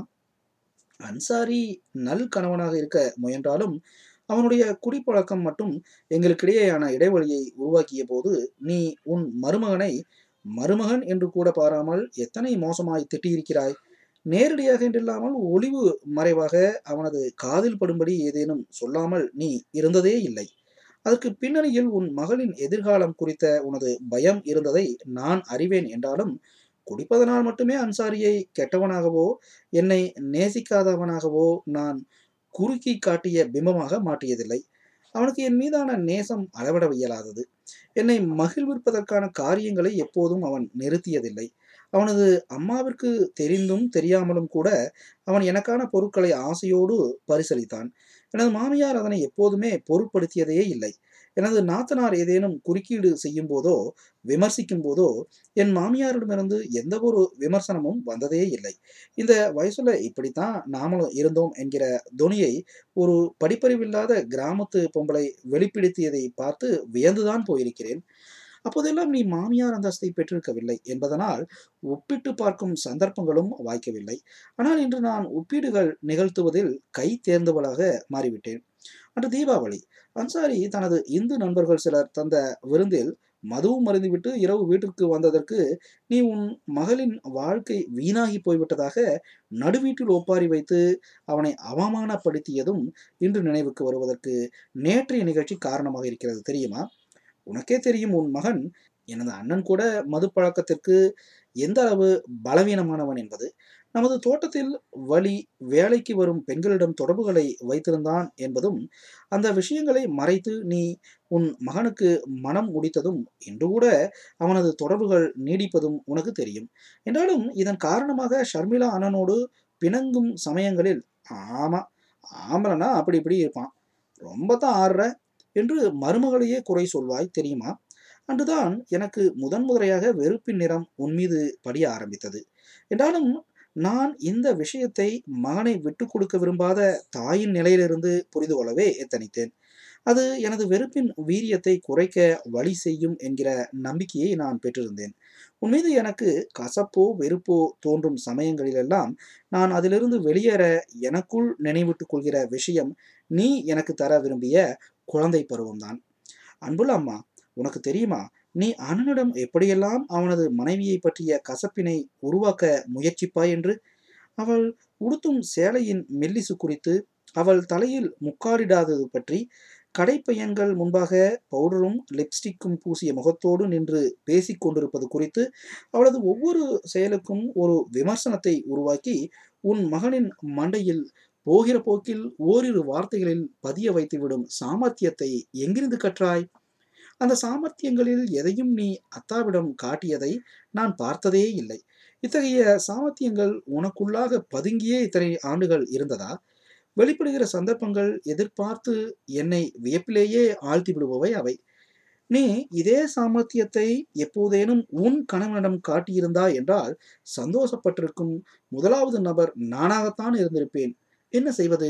அன்சாரி நல் கணவனாக இருக்க முயன்றாலும் அவனுடைய குடிப்பழக்கம் மட்டும் எங்களுக்கிடையேயான இடைவெளியை உருவாக்கிய போது நீ உன் மருமகனை மருமகன் என்று கூட பாராமல் எத்தனை மோசமாய் திட்டியிருக்கிறாய் நேரடியாக என்றில்லாமல் ஒளிவு மறைவாக அவனது காதில் படும்படி ஏதேனும் சொல்லாமல் நீ இருந்ததே இல்லை அதற்கு பின்னணியில் உன் மகளின் எதிர்காலம் குறித்த உனது பயம் இருந்ததை நான் அறிவேன் என்றாலும் குடிப்பதனால் மட்டுமே அன்சாரியை கெட்டவனாகவோ என்னை நேசிக்காதவனாகவோ நான் குறுக்கி காட்டிய பிம்பமாக மாற்றியதில்லை அவனுக்கு என் மீதான நேசம் அளவிட இயலாதது என்னை மகிழ்விப்பதற்கான காரியங்களை எப்போதும் அவன் நிறுத்தியதில்லை அவனது அம்மாவிற்கு தெரிந்தும் தெரியாமலும் கூட அவன் எனக்கான பொருட்களை ஆசையோடு பரிசளித்தான் எனது மாமியார் அதனை எப்போதுமே பொருட்படுத்தியதே இல்லை எனது நாத்தனார் ஏதேனும் குறுக்கீடு செய்யும் போதோ விமர்சிக்கும் போதோ என் மாமியாரிடமிருந்து எந்த ஒரு விமர்சனமும் வந்ததே இல்லை இந்த வயசுல இப்படித்தான் நாமளும் இருந்தோம் என்கிற துணியை ஒரு படிப்பறிவில்லாத கிராமத்து பொம்பளை வெளிப்படுத்தியதை பார்த்து வியந்துதான் போயிருக்கிறேன் அப்போதெல்லாம் நீ மாமியார் அந்தஸ்தை பெற்றிருக்கவில்லை என்பதனால் ஒப்பிட்டு பார்க்கும் சந்தர்ப்பங்களும் வாய்க்கவில்லை ஆனால் இன்று நான் ஒப்பீடுகள் நிகழ்த்துவதில் கை தேர்ந்தவளாக மாறிவிட்டேன் அன்று தீபாவளி அன்சாரி தனது இந்து நண்பர்கள் சிலர் தந்த விருந்தில் மதுவும் மருந்துவிட்டு இரவு வீட்டிற்கு வந்ததற்கு நீ உன் மகளின் வாழ்க்கை வீணாகி போய்விட்டதாக நடுவீட்டில் ஒப்பாரி வைத்து அவனை அவமானப்படுத்தியதும் இன்று நினைவுக்கு வருவதற்கு நேற்றைய நிகழ்ச்சி காரணமாக இருக்கிறது தெரியுமா உனக்கே தெரியும் உன் மகன் எனது அண்ணன் கூட மது பழக்கத்திற்கு எந்த அளவு பலவீனமானவன் என்பது நமது தோட்டத்தில் வழி வேலைக்கு வரும் பெண்களிடம் தொடர்புகளை வைத்திருந்தான் என்பதும் அந்த விஷயங்களை மறைத்து நீ உன் மகனுக்கு மனம் முடித்ததும் இன்று கூட அவனது தொடர்புகள் நீடிப்பதும் உனக்கு தெரியும் என்றாலும் இதன் காரணமாக ஷர்மிளா அண்ணனோடு பிணங்கும் சமயங்களில் ஆமா ஆம்பளனா அப்படி இப்படி இருப்பான் ரொம்ப தான் ஆடுற என்று மருமகளையே குறை சொல்வாய் தெரியுமா அன்றுதான் எனக்கு முதன் முறையாக வெறுப்பின் நிறம் உன் மீது படிய ஆரம்பித்தது என்றாலும் நான் இந்த விஷயத்தை மகனை விட்டு கொடுக்க விரும்பாத தாயின் நிலையிலிருந்து புரிந்து கொள்ளவே எத்தனித்தேன் அது எனது வெறுப்பின் வீரியத்தை குறைக்க வழி செய்யும் என்கிற நம்பிக்கையை நான் பெற்றிருந்தேன் உன் மீது எனக்கு கசப்போ வெறுப்போ தோன்றும் சமயங்களிலெல்லாம் நான் அதிலிருந்து வெளியேற எனக்குள் நினைவிட்டுக் கொள்கிற விஷயம் நீ எனக்கு தர விரும்பிய குழந்தை பருவம்தான் அன்புள்ள அம்மா உனக்கு தெரியுமா நீ அண்ணனிடம் எப்படியெல்லாம் அவனது மனைவியை பற்றிய கசப்பினை உருவாக்க முயற்சிப்பாய் என்று அவள் உடுத்தும் சேலையின் மெல்லிசு குறித்து அவள் தலையில் முக்காடிடாதது பற்றி கடைப்பையன்கள் முன்பாக பவுடரும் லிப்ஸ்டிக்கும் பூசிய முகத்தோடு நின்று பேசிக் கொண்டிருப்பது குறித்து அவளது ஒவ்வொரு செயலுக்கும் ஒரு விமர்சனத்தை உருவாக்கி உன் மகனின் மண்டையில் போகிற போக்கில் ஓரிரு வார்த்தைகளில் பதிய வைத்துவிடும் சாமர்த்தியத்தை எங்கிருந்து கற்றாய் அந்த சாமர்த்தியங்களில் எதையும் நீ அத்தாவிடம் காட்டியதை நான் பார்த்ததே இல்லை இத்தகைய சாமர்த்தியங்கள் உனக்குள்ளாக பதுங்கியே இத்தனை ஆண்டுகள் இருந்ததா வெளிப்படுகிற சந்தர்ப்பங்கள் எதிர்பார்த்து என்னை வியப்பிலேயே ஆழ்த்தி விடுபவை அவை நீ இதே சாமர்த்தியத்தை எப்போதேனும் உன் கணவனிடம் காட்டியிருந்தா என்றால் சந்தோஷப்பட்டிருக்கும் முதலாவது நபர் நானாகத்தான் இருந்திருப்பேன் என்ன செய்வது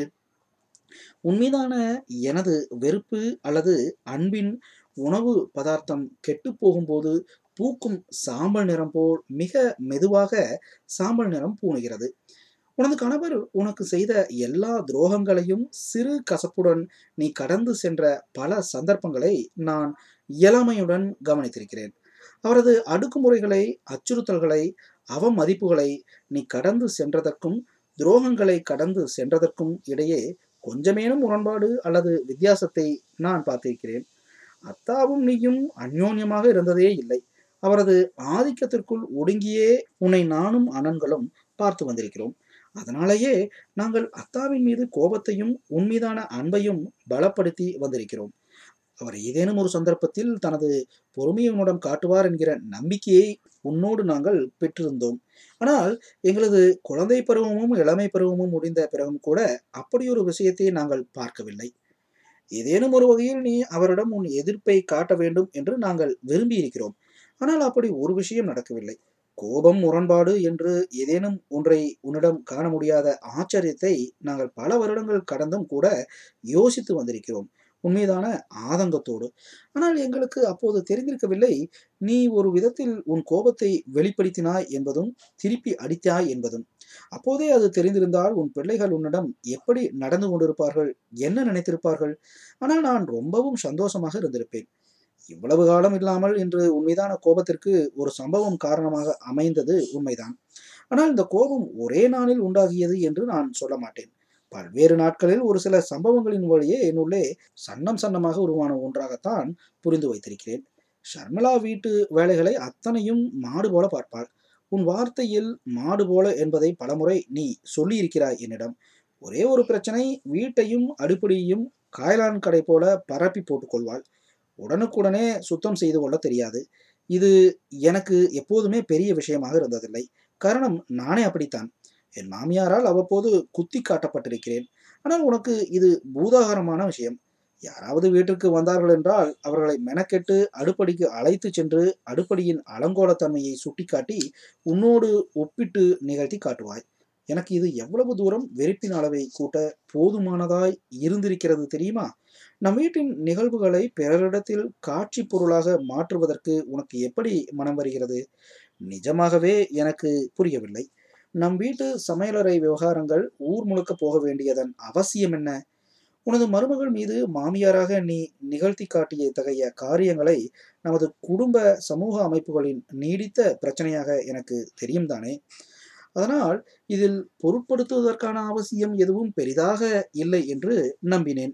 உன்மீதான எனது வெறுப்பு அல்லது அன்பின் உணவு பதார்த்தம் கெட்டு போகும்போது பூக்கும் சாம்பல் நிறம் போல் மிக மெதுவாக சாம்பல் நிறம் பூணுகிறது உனது கணவர் உனக்கு செய்த எல்லா துரோகங்களையும் சிறு கசப்புடன் நீ கடந்து சென்ற பல சந்தர்ப்பங்களை நான் இயலாமையுடன் கவனித்திருக்கிறேன் அவரது அடக்குமுறைகளை அச்சுறுத்தல்களை அவமதிப்புகளை நீ கடந்து சென்றதற்கும் துரோகங்களை கடந்து சென்றதற்கும் இடையே கொஞ்சமேனும் முரண்பாடு அல்லது வித்தியாசத்தை நான் பார்த்திருக்கிறேன் அத்தாவும் நீயும் அந்யோன்யமாக இருந்ததே இல்லை அவரது ஆதிக்கத்திற்குள் ஒடுங்கியே உன்னை நானும் அண்ணன்களும் பார்த்து வந்திருக்கிறோம் அதனாலேயே நாங்கள் அத்தாவின் மீது கோபத்தையும் உன்மீதான அன்பையும் பலப்படுத்தி வந்திருக்கிறோம் அவர் ஏதேனும் ஒரு சந்தர்ப்பத்தில் தனது பொறுமையை உன்னிடம் காட்டுவார் என்கிற நம்பிக்கையை உன்னோடு நாங்கள் பெற்றிருந்தோம் ஆனால் எங்களது குழந்தை பருவமும் இளமை பருவமும் முடிந்த பிறகும் கூட அப்படி ஒரு விஷயத்தை நாங்கள் பார்க்கவில்லை ஏதேனும் ஒரு வகையில் நீ அவரிடம் உன் எதிர்ப்பை காட்ட வேண்டும் என்று நாங்கள் விரும்பி இருக்கிறோம் ஆனால் அப்படி ஒரு விஷயம் நடக்கவில்லை கோபம் முரண்பாடு என்று ஏதேனும் ஒன்றை உன்னிடம் காண முடியாத ஆச்சரியத்தை நாங்கள் பல வருடங்கள் கடந்தும் கூட யோசித்து வந்திருக்கிறோம் உண்மைதான ஆதங்கத்தோடு ஆனால் எங்களுக்கு அப்போது தெரிந்திருக்கவில்லை நீ ஒரு விதத்தில் உன் கோபத்தை வெளிப்படுத்தினாய் என்பதும் திருப்பி அடித்தாய் என்பதும் அப்போதே அது தெரிந்திருந்தால் உன் பிள்ளைகள் உன்னிடம் எப்படி நடந்து கொண்டிருப்பார்கள் என்ன நினைத்திருப்பார்கள் ஆனால் நான் ரொம்பவும் சந்தோஷமாக இருந்திருப்பேன் இவ்வளவு காலம் இல்லாமல் இன்று உண்மைதான கோபத்திற்கு ஒரு சம்பவம் காரணமாக அமைந்தது உண்மைதான் ஆனால் இந்த கோபம் ஒரே நாளில் உண்டாகியது என்று நான் சொல்ல மாட்டேன் பல்வேறு நாட்களில் ஒரு சில சம்பவங்களின் வழியே என்னுள்ளே சன்னம் சன்னமாக உருவான ஒன்றாகத்தான் புரிந்து வைத்திருக்கிறேன் ஷர்மிளா வீட்டு வேலைகளை அத்தனையும் மாடு போல பார்ப்பாள் உன் வார்த்தையில் மாடு போல என்பதை பலமுறை நீ சொல்லியிருக்கிறாய் என்னிடம் ஒரே ஒரு பிரச்சனை வீட்டையும் அடுப்படியையும் காயலான் கடை போல பரப்பி போட்டுக்கொள்வாள் உடனுக்குடனே சுத்தம் செய்து கொள்ள தெரியாது இது எனக்கு எப்போதுமே பெரிய விஷயமாக இருந்ததில்லை காரணம் நானே அப்படித்தான் என் மாமியாரால் அவ்வப்போது குத்தி காட்டப்பட்டிருக்கிறேன் ஆனால் உனக்கு இது பூதாகரமான விஷயம் யாராவது வீட்டிற்கு வந்தார்கள் என்றால் அவர்களை மெனக்கெட்டு அடுப்படிக்கு அழைத்து சென்று அடுப்படியின் அலங்கோலத்தன்மையை சுட்டிக்காட்டி உன்னோடு ஒப்பிட்டு நிகழ்த்தி காட்டுவாய் எனக்கு இது எவ்வளவு தூரம் வெறுப்பின் அளவை கூட்ட போதுமானதாய் இருந்திருக்கிறது தெரியுமா நம் வீட்டின் நிகழ்வுகளை பிறரிடத்தில் காட்சி பொருளாக மாற்றுவதற்கு உனக்கு எப்படி மனம் வருகிறது நிஜமாகவே எனக்கு புரியவில்லை நம் வீட்டு சமையலறை விவகாரங்கள் ஊர் முழுக்க போக வேண்டியதன் அவசியம் என்ன உனது மருமகள் மீது மாமியாராக நீ நிகழ்த்தி காட்டிய இத்தகைய காரியங்களை நமது குடும்ப சமூக அமைப்புகளின் நீடித்த பிரச்சனையாக எனக்கு தெரியும் தானே அதனால் இதில் பொருட்படுத்துவதற்கான அவசியம் எதுவும் பெரிதாக இல்லை என்று நம்பினேன்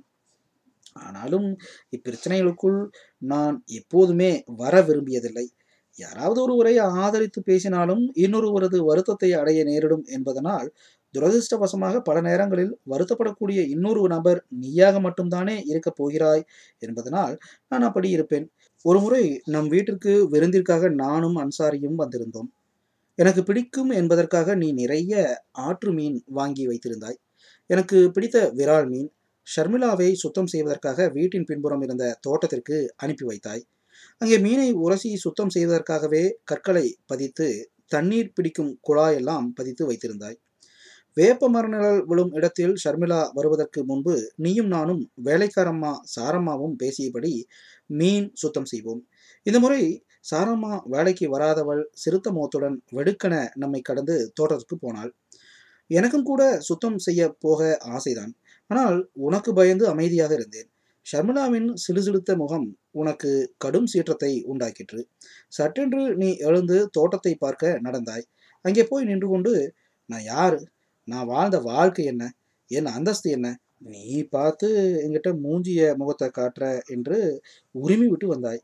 ஆனாலும் இப்பிரச்சனைகளுக்குள் நான் எப்போதுமே வர விரும்பியதில்லை யாராவது ஒருவரை ஆதரித்து பேசினாலும் இன்னொருவரது வருத்தத்தை அடைய நேரிடும் என்பதனால் துரதிருஷ்டவசமாக பல நேரங்களில் வருத்தப்படக்கூடிய இன்னொரு நபர் நீயாக மட்டும்தானே இருக்கப் போகிறாய் என்பதனால் நான் அப்படி இருப்பேன் ஒருமுறை நம் வீட்டிற்கு விருந்திற்காக நானும் அன்சாரியும் வந்திருந்தோம் எனக்கு பிடிக்கும் என்பதற்காக நீ நிறைய ஆற்று மீன் வாங்கி வைத்திருந்தாய் எனக்கு பிடித்த விரால் மீன் ஷர்மிளாவை சுத்தம் செய்வதற்காக வீட்டின் பின்புறம் இருந்த தோட்டத்திற்கு அனுப்பி வைத்தாய் அங்கே மீனை உரசி சுத்தம் செய்வதற்காகவே கற்களை பதித்து தண்ணீர் பிடிக்கும் குழாயெல்லாம் பதித்து வைத்திருந்தாய் வேப்ப மரநிழல் விழும் இடத்தில் ஷர்மிளா வருவதற்கு முன்பு நீயும் நானும் வேலைக்காரம்மா சாரம்மாவும் பேசியபடி மீன் சுத்தம் செய்வோம் இந்த முறை சாரம்மா வேலைக்கு வராதவள் சிறுத்த முகத்துடன் வெடுக்கென நம்மை கடந்து தோட்டத்திற்கு போனாள் எனக்கும் கூட சுத்தம் செய்ய போக ஆசைதான் ஆனால் உனக்கு பயந்து அமைதியாக இருந்தேன் ஷர்மிளாவின் சிலுசிலுத்த முகம் உனக்கு கடும் சீற்றத்தை உண்டாக்கிற்று சட்டென்று நீ எழுந்து தோட்டத்தை பார்க்க நடந்தாய் அங்கே போய் நின்று கொண்டு நான் யாரு நான் வாழ்ந்த வாழ்க்கை என்ன என் அந்தஸ்து என்ன நீ பார்த்து என்கிட்ட மூஞ்சிய முகத்தை காட்டுற என்று உரிமை விட்டு வந்தாய்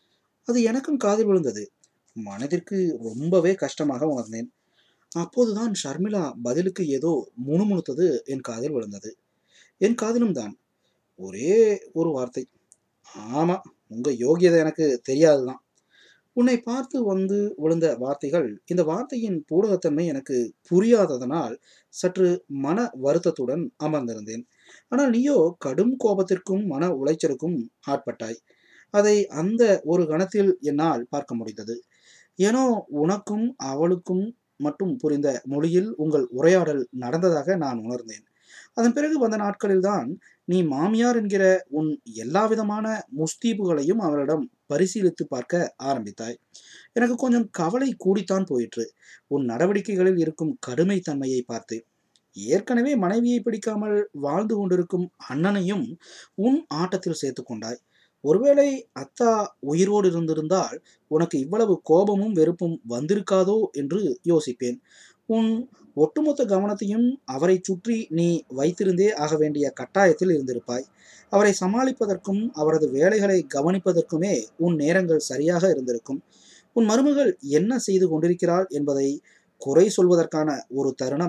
அது எனக்கும் காதில் விழுந்தது மனதிற்கு ரொம்பவே கஷ்டமாக உணர்ந்தேன் அப்போதுதான் ஷர்மிளா பதிலுக்கு ஏதோ முணுமுணுத்தது என் காதில் விழுந்தது என் காதிலும் தான் ஒரே ஒரு வார்த்தை ஆமா உங்க யோகியதை எனக்கு தெரியாதுதான் உன்னை பார்த்து வந்து விழுந்த வார்த்தைகள் இந்த வார்த்தையின் பூடகத்தன்மை எனக்கு புரியாததனால் சற்று மன வருத்தத்துடன் அமர்ந்திருந்தேன் ஆனால் நீயோ கடும் கோபத்திற்கும் மன உளைச்சலுக்கும் ஆட்பட்டாய் அதை அந்த ஒரு கணத்தில் என்னால் பார்க்க முடிந்தது ஏனோ உனக்கும் அவளுக்கும் மட்டும் புரிந்த மொழியில் உங்கள் உரையாடல் நடந்ததாக நான் உணர்ந்தேன் அதன் பிறகு வந்த நாட்களில்தான் நீ மாமியார் என்கிற உன் எல்லா விதமான முஸ்தீபுகளையும் அவளிடம் பரிசீலித்து பார்க்க ஆரம்பித்தாய் எனக்கு கொஞ்சம் கவலை கூடித்தான் போயிற்று உன் நடவடிக்கைகளில் இருக்கும் கடுமைத்தன்மையை பார்த்து ஏற்கனவே மனைவியை பிடிக்காமல் வாழ்ந்து கொண்டிருக்கும் அண்ணனையும் உன் ஆட்டத்தில் சேர்த்து கொண்டாய் ஒருவேளை அத்தா உயிரோடு இருந்திருந்தால் உனக்கு இவ்வளவு கோபமும் வெறுப்பும் வந்திருக்காதோ என்று யோசிப்பேன் உன் ஒட்டுமொத்த கவனத்தையும் அவரை சுற்றி நீ வைத்திருந்தே ஆக வேண்டிய கட்டாயத்தில் இருந்திருப்பாய் அவரை சமாளிப்பதற்கும் அவரது வேலைகளை கவனிப்பதற்குமே உன் நேரங்கள் சரியாக இருந்திருக்கும் உன் மருமகள் என்ன செய்து கொண்டிருக்கிறாள் என்பதை குறை சொல்வதற்கான ஒரு தருணம்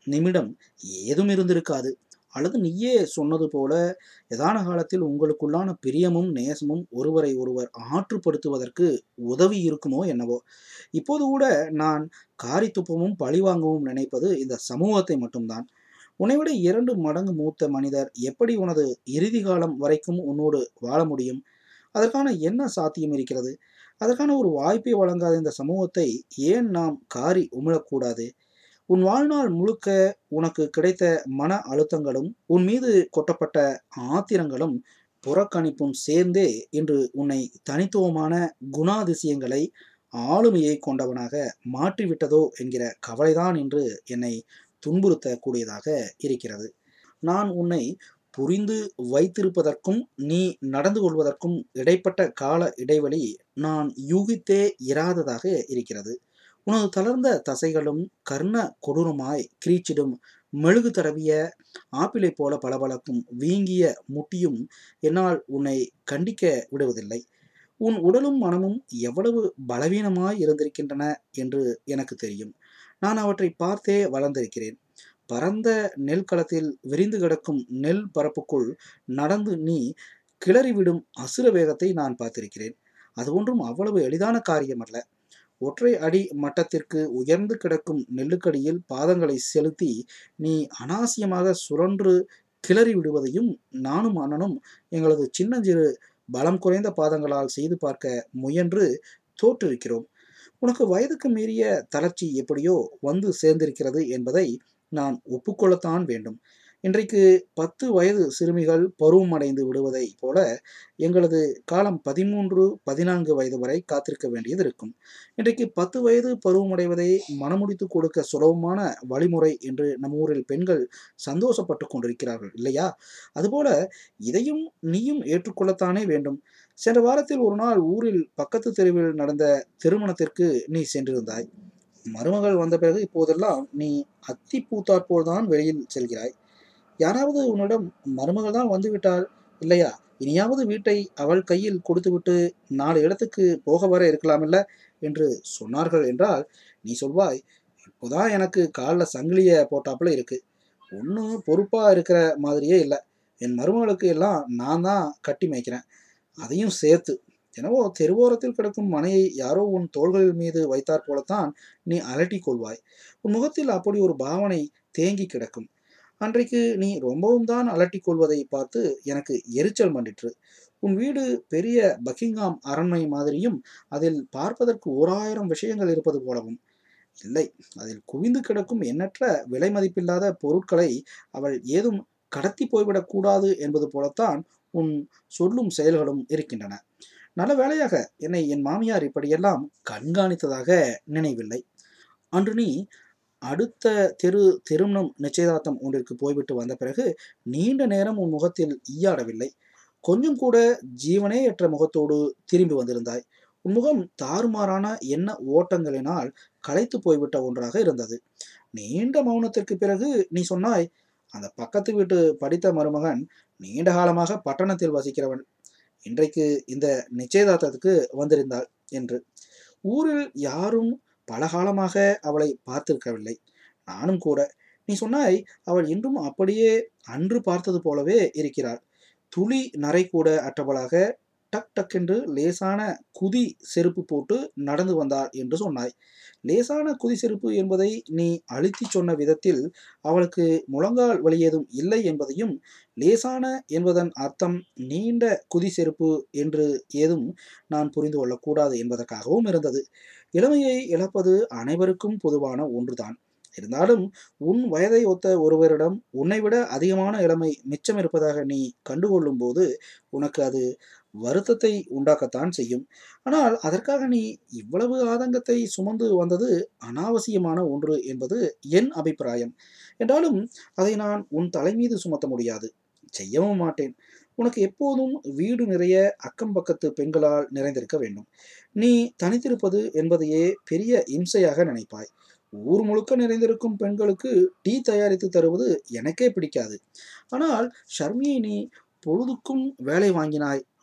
நிமிடம் ஏதும் இருந்திருக்காது அல்லது நீயே சொன்னது போல எதான காலத்தில் உங்களுக்குள்ளான பிரியமும் நேசமும் ஒருவரை ஒருவர் ஆற்றுப்படுத்துவதற்கு உதவி இருக்குமோ என்னவோ இப்போது கூட நான் காரி துப்பவும் பழிவாங்கவும் நினைப்பது இந்த சமூகத்தை மட்டும்தான் உன்னைவிட இரண்டு மடங்கு மூத்த மனிதர் எப்படி உனது இறுதி காலம் வரைக்கும் உன்னோடு வாழ முடியும் அதற்கான என்ன சாத்தியம் இருக்கிறது அதற்கான ஒரு வாய்ப்பை வழங்காத இந்த சமூகத்தை ஏன் நாம் காரி உமிழக்கூடாது உன் வாழ்நாள் முழுக்க உனக்கு கிடைத்த மன அழுத்தங்களும் உன் மீது கொட்டப்பட்ட ஆத்திரங்களும் புறக்கணிப்பும் சேர்ந்தே இன்று உன்னை தனித்துவமான குணாதிசயங்களை ஆளுமையை கொண்டவனாக மாற்றிவிட்டதோ என்கிற கவலைதான் என்று என்னை துன்புறுத்தக்கூடியதாக இருக்கிறது நான் உன்னை புரிந்து வைத்திருப்பதற்கும் நீ நடந்து கொள்வதற்கும் இடைப்பட்ட கால இடைவெளி நான் யூகித்தே இராததாக இருக்கிறது உனது தளர்ந்த தசைகளும் கர்ண கொடூரமாய் கிரீச்சிடும் மெழுகு தடவிய ஆப்பிளை போல பளபளக்கும் வீங்கிய முட்டியும் என்னால் உன்னை கண்டிக்க விடுவதில்லை உன் உடலும் மனமும் எவ்வளவு பலவீனமாய் இருந்திருக்கின்றன என்று எனக்கு தெரியும் நான் அவற்றை பார்த்தே வளர்ந்திருக்கிறேன் பரந்த நெல் களத்தில் விரிந்து கிடக்கும் நெல் பரப்புக்குள் நடந்து நீ கிளறிவிடும் அசுர வேகத்தை நான் பார்த்திருக்கிறேன் அது ஒன்றும் அவ்வளவு எளிதான காரியம் அல்ல ஒற்றை அடி மட்டத்திற்கு உயர்ந்து கிடக்கும் நெல்லுக்கடியில் பாதங்களை செலுத்தி நீ அனாவசியமாக சுழன்று கிளறி விடுவதையும் நானும் அண்ணனும் எங்களது சின்னஞ்சிறு பலம் குறைந்த பாதங்களால் செய்து பார்க்க முயன்று தோற்றிருக்கிறோம் உனக்கு வயதுக்கு மீறிய தளர்ச்சி எப்படியோ வந்து சேர்ந்திருக்கிறது என்பதை நான் ஒப்புக்கொள்ளத்தான் வேண்டும் இன்றைக்கு பத்து வயது சிறுமிகள் பருவம் அடைந்து விடுவதை போல எங்களது காலம் பதிமூன்று பதினான்கு வயது வரை காத்திருக்க வேண்டியது இருக்கும் இன்றைக்கு பத்து வயது பருவமடைவதை மனமுடித்து கொடுக்க சுலபமான வழிமுறை என்று நம் ஊரில் பெண்கள் சந்தோஷப்பட்டு கொண்டிருக்கிறார்கள் இல்லையா அதுபோல இதையும் நீயும் ஏற்றுக்கொள்ளத்தானே வேண்டும் சென்ற வாரத்தில் ஒரு நாள் ஊரில் பக்கத்து தெருவில் நடந்த திருமணத்திற்கு நீ சென்றிருந்தாய் மருமகள் வந்த பிறகு இப்போதெல்லாம் நீ அத்தி பூத்தாற்போல் தான் வெளியில் செல்கிறாய் யாராவது உன்னிடம் மருமகள் தான் வந்து விட்டாள் இல்லையா இனியாவது வீட்டை அவள் கையில் கொடுத்துவிட்டு நாலு இடத்துக்கு போக வர இருக்கலாமில்ல என்று சொன்னார்கள் என்றால் நீ சொல்வாய் இப்போதான் எனக்கு காலில் சங்கிலிய போட்டாப்புல இருக்கு ஒன்றும் பொறுப்பா இருக்கிற மாதிரியே இல்லை என் மருமகளுக்கு எல்லாம் நான் தான் கட்டி மேய்க்கிறேன் அதையும் சேர்த்து எனவோ தெருவோரத்தில் கிடக்கும் மனையை யாரோ உன் தோள்களில் மீது வைத்தாற் போலத்தான் நீ அலட்டிக் கொள்வாய் உன் முகத்தில் அப்படி ஒரு பாவனை தேங்கி கிடக்கும் அன்றைக்கு நீ ரொம்பவும் தான் அலட்டிக் கொள்வதை பார்த்து எனக்கு எரிச்சல் மண்டிற்று உன் வீடு பெரிய பக்கிங்ஹாம் அரண்மனை மாதிரியும் அதில் பார்ப்பதற்கு ஓராயிரம் விஷயங்கள் இருப்பது போலவும் இல்லை அதில் குவிந்து கிடக்கும் எண்ணற்ற விலை மதிப்பில்லாத பொருட்களை அவள் ஏதும் கடத்தி போய்விடக் கூடாது என்பது போலத்தான் உன் சொல்லும் செயல்களும் இருக்கின்றன நல்ல வேளையாக என்னை என் மாமியார் இப்படியெல்லாம் கண்காணித்ததாக நினைவில்லை அன்று நீ அடுத்த தெரு திருமணம் நிச்சயதார்த்தம் ஒன்றிற்கு போய்விட்டு வந்த பிறகு நீண்ட நேரம் உன் முகத்தில் ஈயாடவில்லை கொஞ்சம் கூட ஜீவனே அற்ற முகத்தோடு திரும்பி வந்திருந்தாய் உன் முகம் தாறுமாறான எண்ண ஓட்டங்களினால் களைத்து போய்விட்ட ஒன்றாக இருந்தது நீண்ட மௌனத்திற்கு பிறகு நீ சொன்னாய் அந்த பக்கத்து வீட்டு படித்த மருமகன் நீண்ட காலமாக பட்டணத்தில் வசிக்கிறவன் இன்றைக்கு இந்த நிச்சயதார்த்தத்துக்கு வந்திருந்தாள் என்று ஊரில் யாரும் பல காலமாக அவளை பார்த்திருக்கவில்லை நானும் கூட நீ சொன்னாய் அவள் இன்றும் அப்படியே அன்று பார்த்தது போலவே இருக்கிறாள் துளி நரை கூட அற்றவளாக டக் டக் என்று லேசான குதி செருப்பு போட்டு நடந்து வந்தாள் என்று சொன்னாய் லேசான குதி செருப்பு என்பதை நீ அழுத்தி சொன்ன விதத்தில் அவளுக்கு முழங்கால் வலி ஏதும் இல்லை என்பதையும் லேசான என்பதன் அர்த்தம் நீண்ட குதி செருப்பு என்று ஏதும் நான் புரிந்து கொள்ளக்கூடாது என்பதற்காகவும் இருந்தது இளமையை இழப்பது அனைவருக்கும் பொதுவான ஒன்றுதான் இருந்தாலும் உன் வயதை ஒத்த ஒருவரிடம் உன்னை விட அதிகமான இளமை மிச்சம் இருப்பதாக நீ கண்டுகொள்ளும் போது உனக்கு அது வருத்தத்தை உண்டாக்கத்தான் செய்யும் ஆனால் அதற்காக நீ இவ்வளவு ஆதங்கத்தை சுமந்து வந்தது அனாவசியமான ஒன்று என்பது என் அபிப்பிராயம் என்றாலும் அதை நான் உன் தலை மீது சுமத்த முடியாது செய்யவும் மாட்டேன் உனக்கு எப்போதும் வீடு நிறைய அக்கம் பக்கத்து பெண்களால் நிறைந்திருக்க வேண்டும் நீ தனித்திருப்பது என்பதையே பெரிய இம்சையாக நினைப்பாய் ஊர் முழுக்க நிறைந்திருக்கும் பெண்களுக்கு டீ தயாரித்து தருவது எனக்கே பிடிக்காது ஆனால் ஷர்மியை நீ பொழுதுக்கும் வேலை வாங்கினாய்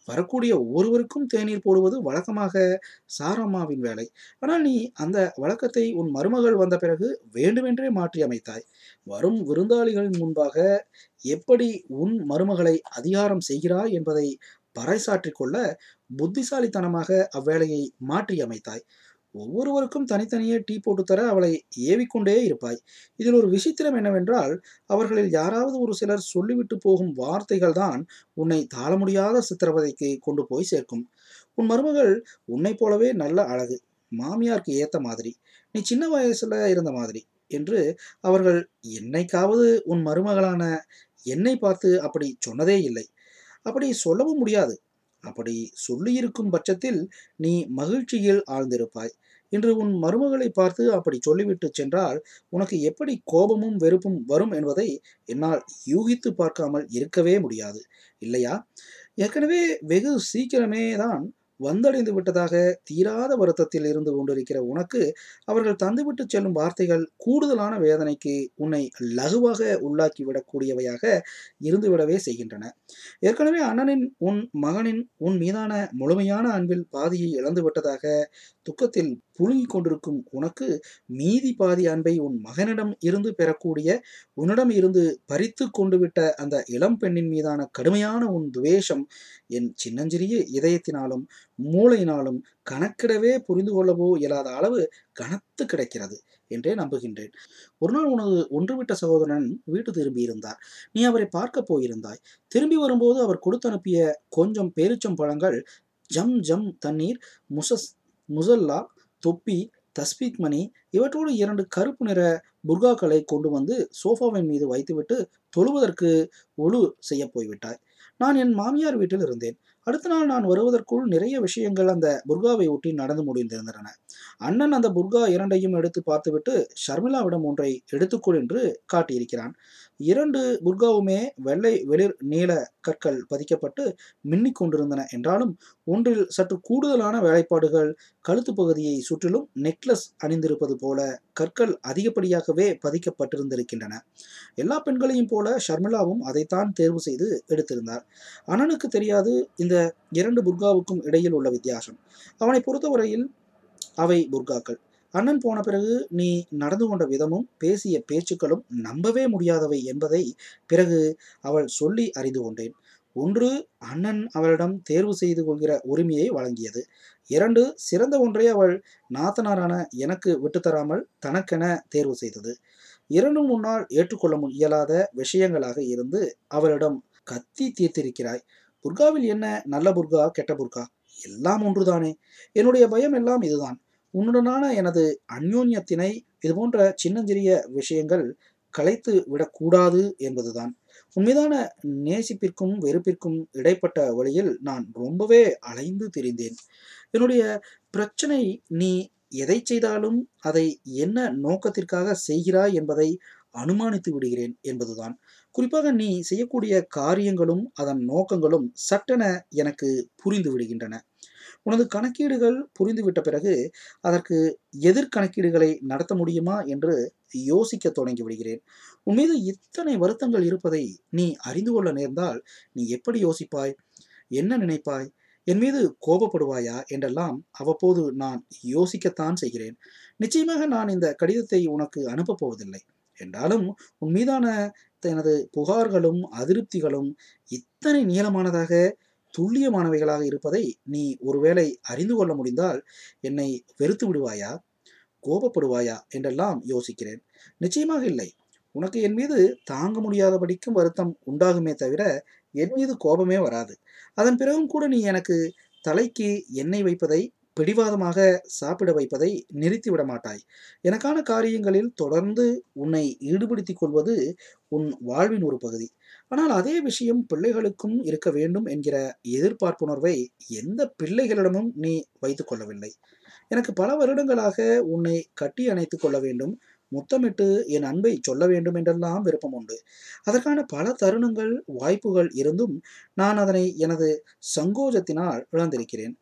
வரக்கூடிய ஒவ்வொருவருக்கும் தேநீர் போடுவது வழக்கமாக சாரம்மாவின் வேலை ஆனால் நீ அந்த வழக்கத்தை உன் மருமகள் வந்த பிறகு வேண்டுமென்றே மாற்றி அமைத்தாய் வரும் விருந்தாளிகளின் முன்பாக எப்படி உன் மருமகளை அதிகாரம் செய்கிறாய் என்பதை பறைசாற்றிக் கொள்ள புத்திசாலித்தனமாக அவ்வேளையை மாற்றி அமைத்தாய் ஒவ்வொருவருக்கும் தனித்தனியே டீ போட்டு தர அவளை ஏவிக்கொண்டே இருப்பாய் இதில் ஒரு விசித்திரம் என்னவென்றால் அவர்களில் யாராவது ஒரு சிலர் சொல்லிவிட்டு போகும் வார்த்தைகள் தான் உன்னை தாழ முடியாத சித்திரவதைக்கு கொண்டு போய் சேர்க்கும் உன் மருமகள் உன்னைப் போலவே நல்ல அழகு மாமியாருக்கு ஏத்த மாதிரி நீ சின்ன வயசுல இருந்த மாதிரி என்று அவர்கள் என்னைக்காவது உன் மருமகளான என்னை பார்த்து அப்படி சொன்னதே இல்லை அப்படி சொல்லவும் முடியாது அப்படி சொல்லியிருக்கும் பட்சத்தில் நீ மகிழ்ச்சியில் ஆழ்ந்திருப்பாய் இன்று உன் மருமகளை பார்த்து அப்படி சொல்லிவிட்டு சென்றால் உனக்கு எப்படி கோபமும் வெறுப்பும் வரும் என்பதை என்னால் யூகித்து பார்க்காமல் இருக்கவே முடியாது இல்லையா ஏற்கனவே வெகு சீக்கிரமே தான் வந்தடைந்து விட்டதாக தீராத வருத்தத்தில் இருந்து கொண்டிருக்கிற உனக்கு அவர்கள் தந்துவிட்டு செல்லும் வார்த்தைகள் கூடுதலான வேதனைக்கு உன்னை லகுவாக உள்ளாக்கிவிடக்கூடியவையாக இருந்துவிடவே செய்கின்றன ஏற்கனவே அண்ணனின் உன் மகனின் உன் மீதான முழுமையான அன்பில் பாதியை இழந்து விட்டதாக துக்கத்தில் புழுங்கிக் கொண்டிருக்கும் உனக்கு மீதி பாதி அன்பை உன் மகனிடம் இருந்து பெறக்கூடிய உன்னிடம் இருந்து பறித்து கொண்டு விட்ட அந்த இளம் பெண்ணின் மீதான கடுமையான உன் துவேஷம் என் சின்னஞ்சிறிய இதயத்தினாலும் மூளையினாலும் கணக்கிடவே புரிந்து கொள்ளவோ இயலாத அளவு கனத்து கிடக்கிறது என்றே நம்புகின்றேன் ஒரு நாள் உனது ஒன்றுவிட்ட சகோதரன் வீட்டு திரும்பி இருந்தார் நீ அவரை பார்க்க போயிருந்தாய் திரும்பி வரும்போது அவர் கொடுத்து அனுப்பிய கொஞ்சம் பேரிச்சம் பழங்கள் ஜம் ஜம் தண்ணீர் முசஸ் முசல்லா தொப்பி தஸ்பீத் மணி இவற்றோடு இரண்டு கருப்பு நிற புர்காக்களை கொண்டு வந்து சோஃபாவின் மீது வைத்துவிட்டு தொழுவதற்கு ஒழு செய்ய போய்விட்டாய் நான் என் மாமியார் வீட்டில் இருந்தேன் அடுத்த நாள் நான் வருவதற்குள் நிறைய விஷயங்கள் அந்த புர்காவை ஒட்டி நடந்து முடிந்திருந்தன அண்ணன் அந்த புர்கா இரண்டையும் எடுத்து பார்த்துவிட்டு ஷர்மிளாவிடம் ஒன்றை எடுத்துக்கொள் என்று காட்டியிருக்கிறான் இரண்டு புர்காவுமே வெள்ளை வெளிர் நீல கற்கள் பதிக்கப்பட்டு மின்னிக் கொண்டிருந்தன என்றாலும் ஒன்றில் சற்று கூடுதலான வேலைப்பாடுகள் கழுத்து பகுதியை சுற்றிலும் நெக்லஸ் அணிந்திருப்பது போல கற்கள் அதிகப்படியாகவே பதிக்கப்பட்டிருந்திருக்கின்றன எல்லா பெண்களையும் போல ஷர்மிளாவும் அதைத்தான் தேர்வு செய்து எடுத்திருந்தார் அண்ணனுக்கு தெரியாது இந்த இரண்டு புர்காவுக்கும் இடையில் உள்ள வித்தியாசம் அவனை பொறுத்தவரையில் அவை புர்காக்கள் அண்ணன் போன பிறகு நீ நடந்து கொண்ட விதமும் பேசிய பேச்சுக்களும் நம்பவே முடியாதவை என்பதை பிறகு அவள் சொல்லி அறிந்து கொண்டேன் ஒன்று அண்ணன் அவளிடம் தேர்வு செய்து கொள்கிற உரிமையை வழங்கியது இரண்டு சிறந்த ஒன்றை அவள் நாத்தனாரான எனக்கு விட்டுத்தராமல் தனக்கென தேர்வு செய்தது இரண்டும் முன்னால் ஏற்றுக்கொள்ள இயலாத விஷயங்களாக இருந்து அவளிடம் கத்தி தீர்த்திருக்கிறாய் புர்காவில் என்ன நல்ல புர்கா கெட்ட புர்கா எல்லாம் ஒன்றுதானே என்னுடைய பயம் எல்லாம் இதுதான் உன்னுடனான எனது அந்யோன்யத்தினை இதுபோன்ற சின்னஞ்சிறிய விஷயங்கள் கலைத்து விடக்கூடாது என்பதுதான் உண்மைதான நேசிப்பிற்கும் வெறுப்பிற்கும் இடைப்பட்ட வழியில் நான் ரொம்பவே அலைந்து திரிந்தேன் என்னுடைய பிரச்சனை நீ எதை செய்தாலும் அதை என்ன நோக்கத்திற்காக செய்கிறாய் என்பதை அனுமானித்து விடுகிறேன் என்பதுதான் குறிப்பாக நீ செய்யக்கூடிய காரியங்களும் அதன் நோக்கங்களும் சட்டென எனக்கு புரிந்து விடுகின்றன உனது கணக்கீடுகள் புரிந்துவிட்ட பிறகு அதற்கு எதிர்கணக்கீடுகளை நடத்த முடியுமா என்று யோசிக்க தொடங்கி விடுகிறேன் உன் மீது இத்தனை வருத்தங்கள் இருப்பதை நீ அறிந்து கொள்ள நேர்ந்தால் நீ எப்படி யோசிப்பாய் என்ன நினைப்பாய் என் மீது கோபப்படுவாயா என்றெல்லாம் அவ்வப்போது நான் யோசிக்கத்தான் செய்கிறேன் நிச்சயமாக நான் இந்த கடிதத்தை உனக்கு அனுப்பப் போவதில்லை என்றாலும் உன் மீதான எனது புகார்களும் அதிருப்திகளும் இத்தனை நீளமானதாக துல்லியமானவைகளாக இருப்பதை நீ ஒருவேளை அறிந்து கொள்ள முடிந்தால் என்னை வெறுத்து விடுவாயா கோபப்படுவாயா என்றெல்லாம் யோசிக்கிறேன் நிச்சயமாக இல்லை உனக்கு என் மீது தாங்க முடியாதபடிக்கும் வருத்தம் உண்டாகுமே தவிர என் மீது கோபமே வராது அதன் பிறகும் கூட நீ எனக்கு தலைக்கு எண்ணெய் வைப்பதை பிடிவாதமாக சாப்பிட வைப்பதை நிறுத்திவிட மாட்டாய் எனக்கான காரியங்களில் தொடர்ந்து உன்னை ஈடுபடுத்திக் கொள்வது உன் வாழ்வின் ஒரு பகுதி ஆனால் அதே விஷயம் பிள்ளைகளுக்கும் இருக்க வேண்டும் என்கிற எதிர்பார்ப்புணர்வை எந்த பிள்ளைகளிடமும் நீ வைத்துக் கொள்ளவில்லை எனக்கு பல வருடங்களாக உன்னை கட்டி அணைத்துக் கொள்ள வேண்டும் முத்தமிட்டு என் அன்பை சொல்ல வேண்டும் என்றெல்லாம் விருப்பம் உண்டு அதற்கான பல தருணங்கள் வாய்ப்புகள் இருந்தும் நான் அதனை எனது சங்கோஜத்தினால் இழந்திருக்கிறேன்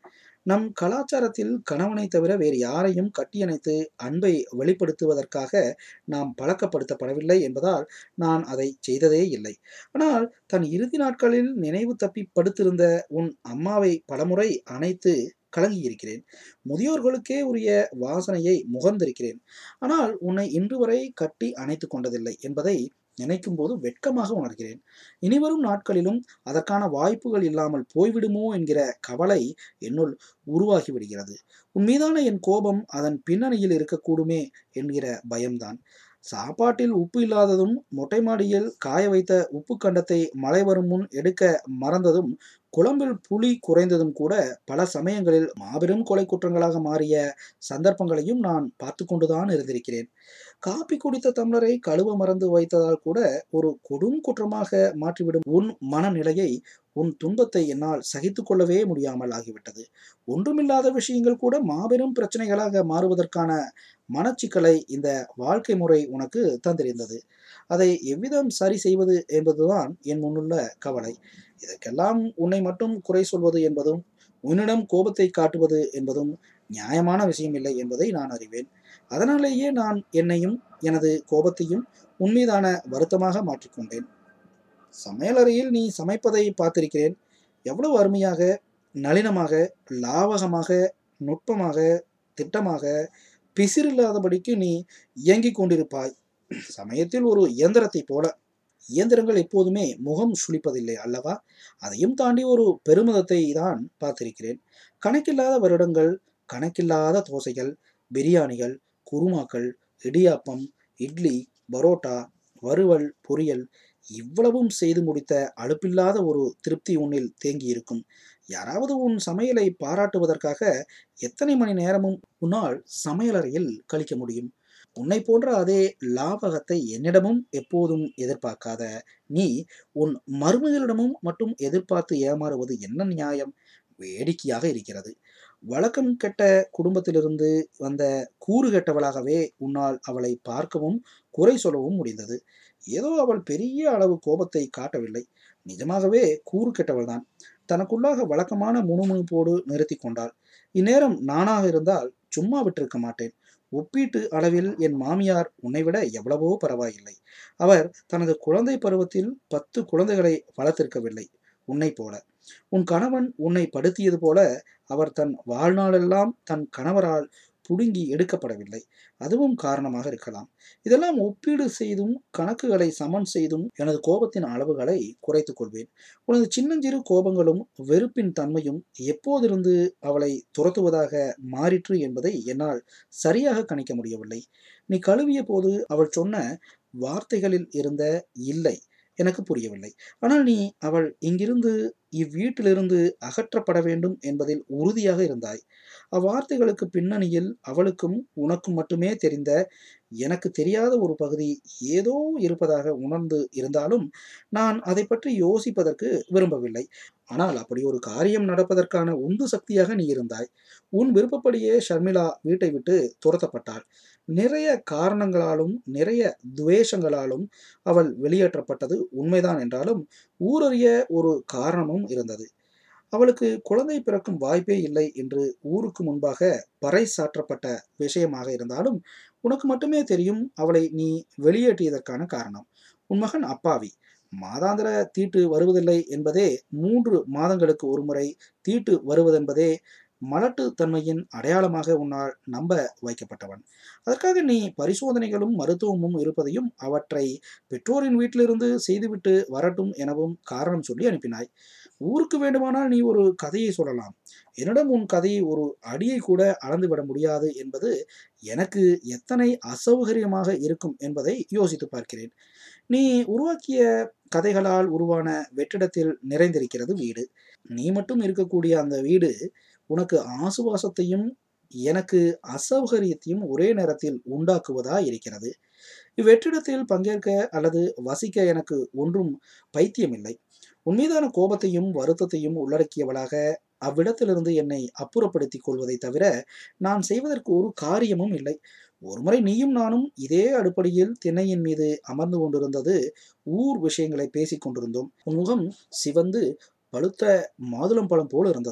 நம் கலாச்சாரத்தில் கணவனை தவிர வேறு யாரையும் கட்டியணைத்து அன்பை வெளிப்படுத்துவதற்காக நாம் பழக்கப்படுத்தப்படவில்லை என்பதால் நான் அதை செய்ததே இல்லை ஆனால் தன் இறுதி நாட்களில் நினைவு தப்பி படுத்திருந்த உன் அம்மாவை பலமுறை அணைத்து கலங்கியிருக்கிறேன் முதியோர்களுக்கே உரிய வாசனையை முகர்ந்திருக்கிறேன் ஆனால் உன்னை இன்று வரை கட்டி அணைத்து கொண்டதில்லை என்பதை நினைக்கும் போது வெட்கமாக உணர்கிறேன் இனிவரும் நாட்களிலும் அதற்கான வாய்ப்புகள் இல்லாமல் போய்விடுமோ என்கிற கவலை என்னுள் உருவாகி விடுகிறது உன் மீதான என் கோபம் அதன் பின்னணியில் இருக்கக்கூடுமே என்கிற பயம்தான் சாப்பாட்டில் உப்பு இல்லாததும் மொட்டை மாடியில் காய வைத்த உப்பு கண்டத்தை மழை வரும் முன் எடுக்க மறந்ததும் குழம்பில் புளி குறைந்ததும் கூட பல சமயங்களில் மாபெரும் கொலை குற்றங்களாக மாறிய சந்தர்ப்பங்களையும் நான் பார்த்து கொண்டுதான் இருந்திருக்கிறேன் காப்பி குடித்த டம்ளரை கழுவ மறந்து வைத்ததால் கூட ஒரு கொடும் குற்றமாக மாற்றிவிடும் உன் மனநிலையை உன் துன்பத்தை என்னால் சகித்து கொள்ளவே முடியாமல் ஆகிவிட்டது ஒன்றுமில்லாத விஷயங்கள் கூட மாபெரும் பிரச்சனைகளாக மாறுவதற்கான மனச்சிக்கலை இந்த வாழ்க்கை முறை உனக்கு தந்திருந்தது அதை எவ்விதம் சரி செய்வது என்பதுதான் என் முன்னுள்ள கவலை இதற்கெல்லாம் உன்னை மட்டும் குறை சொல்வது என்பதும் உன்னிடம் கோபத்தை காட்டுவது என்பதும் நியாயமான விஷயம் இல்லை என்பதை நான் அறிவேன் அதனாலேயே நான் என்னையும் எனது கோபத்தையும் உன்மீதான வருத்தமாக மாற்றிக்கொண்டேன் சமையலறையில் நீ சமைப்பதை பார்த்திருக்கிறேன் எவ்வளவு அருமையாக நளினமாக லாவகமாக நுட்பமாக திட்டமாக பிசிறில்லாதபடிக்கு நீ இயங்கிக் கொண்டிருப்பாய் சமயத்தில் ஒரு இயந்திரத்தைப் போல இயந்திரங்கள் எப்போதுமே முகம் சுளிப்பதில்லை அல்லவா அதையும் தாண்டி ஒரு பெருமிதத்தை தான் பார்த்திருக்கிறேன் கணக்கில்லாத வருடங்கள் கணக்கில்லாத தோசைகள் பிரியாணிகள் குருமாக்கள் இடியாப்பம் இட்லி பரோட்டா வறுவல் பொரியல் இவ்வளவும் செய்து முடித்த அலுப்பில்லாத ஒரு திருப்தி உன்னில் தேங்கியிருக்கும் யாராவது உன் சமையலை பாராட்டுவதற்காக எத்தனை மணி நேரமும் உன்னால் சமையலறையில் கழிக்க முடியும் உன்னை போன்ற அதே லாபகத்தை என்னிடமும் எப்போதும் எதிர்பார்க்காத நீ உன் மருமகளிடமும் மட்டும் எதிர்பார்த்து ஏமாறுவது என்ன நியாயம் வேடிக்கையாக இருக்கிறது வழக்கம் கெட்ட குடும்பத்திலிருந்து வந்த கூறு கெட்டவளாகவே உன்னால் அவளை பார்க்கவும் குறை சொல்லவும் முடிந்தது ஏதோ அவள் பெரிய அளவு கோபத்தை காட்டவில்லை நிஜமாகவே கூறு கெட்டவள்தான் தனக்குள்ளாக வழக்கமான முணுமுணுப்போடு நிறுத்தி கொண்டாள் இந்நேரம் நானாக இருந்தால் சும்மா விட்டிருக்க மாட்டேன் ஒப்பீட்டு அளவில் என் மாமியார் உன்னை விட எவ்வளவோ பரவாயில்லை அவர் தனது குழந்தை பருவத்தில் பத்து குழந்தைகளை வளர்த்திருக்கவில்லை உன்னை போல உன் கணவன் உன்னை படுத்தியது போல அவர் தன் வாழ்நாளெல்லாம் தன் கணவரால் புடுங்கி எடுக்கப்படவில்லை அதுவும் காரணமாக இருக்கலாம் இதெல்லாம் ஒப்பீடு செய்தும் கணக்குகளை சமன் செய்தும் எனது கோபத்தின் அளவுகளை குறைத்துக் கொள்வேன் உனது சின்னஞ்சிறு கோபங்களும் வெறுப்பின் தன்மையும் எப்போதிருந்து அவளை துரத்துவதாக மாறிற்று என்பதை என்னால் சரியாக கணிக்க முடியவில்லை நீ கழுவிய போது அவள் சொன்ன வார்த்தைகளில் இருந்த இல்லை எனக்கு புரியவில்லை ஆனால் நீ அவள் இங்கிருந்து இவ்வீட்டிலிருந்து அகற்றப்பட வேண்டும் என்பதில் உறுதியாக இருந்தாய் அவ்வார்த்தைகளுக்கு பின்னணியில் அவளுக்கும் உனக்கும் மட்டுமே தெரிந்த எனக்கு தெரியாத ஒரு பகுதி ஏதோ இருப்பதாக உணர்ந்து இருந்தாலும் நான் அதை பற்றி யோசிப்பதற்கு விரும்பவில்லை ஆனால் அப்படி ஒரு காரியம் நடப்பதற்கான உந்து சக்தியாக நீ இருந்தாய் உன் விருப்பப்படியே ஷர்மிளா வீட்டை விட்டு துரத்தப்பட்டாள் நிறைய காரணங்களாலும் நிறைய துவேஷங்களாலும் அவள் வெளியேற்றப்பட்டது உண்மைதான் என்றாலும் ஊரறிய ஒரு காரணமும் இருந்தது அவளுக்கு குழந்தை பிறக்கும் வாய்ப்பே இல்லை என்று ஊருக்கு முன்பாக பறைசாற்றப்பட்ட விஷயமாக இருந்தாலும் உனக்கு மட்டுமே தெரியும் அவளை நீ வெளியேற்றியதற்கான காரணம் உன் மகன் அப்பாவி மாதாந்திர தீட்டு வருவதில்லை என்பதே மூன்று மாதங்களுக்கு ஒருமுறை தீட்டு வருவதென்பதே மலட்டு தன்மையின் அடையாளமாக உன்னால் நம்ப வைக்கப்பட்டவன் அதற்காக நீ பரிசோதனைகளும் மருத்துவமும் இருப்பதையும் அவற்றை பெற்றோரின் வீட்டிலிருந்து செய்துவிட்டு வரட்டும் எனவும் காரணம் சொல்லி அனுப்பினாய் ஊருக்கு வேண்டுமானால் நீ ஒரு கதையை சொல்லலாம் என்னிடம் உன் கதையை ஒரு அடியை கூட அளந்துவிட முடியாது என்பது எனக்கு எத்தனை அசௌகரியமாக இருக்கும் என்பதை யோசித்து பார்க்கிறேன் நீ உருவாக்கிய கதைகளால் உருவான வெற்றிடத்தில் நிறைந்திருக்கிறது வீடு நீ மட்டும் இருக்கக்கூடிய அந்த வீடு உனக்கு ஆசுவாசத்தையும் எனக்கு அசௌகரியத்தையும் ஒரே நேரத்தில் உண்டாக்குவதா இருக்கிறது இவ்வெற்றிடத்தில் பங்கேற்க அல்லது வசிக்க எனக்கு ஒன்றும் பைத்தியமில்லை உன்மீதான கோபத்தையும் வருத்தத்தையும் உள்ளடக்கியவளாக அவ்விடத்திலிருந்து என்னை அப்புறப்படுத்திக் கொள்வதை தவிர நான் செய்வதற்கு ஒரு காரியமும் இல்லை ஒருமுறை நீயும் நானும் இதே அடுப்படியில் திண்ணையின் மீது அமர்ந்து கொண்டிருந்தது ஊர் விஷயங்களை பேசிக் கொண்டிருந்தோம் உன் முகம் சிவந்து பழுத்த மாதுளம்பழம் போல் இருந்தது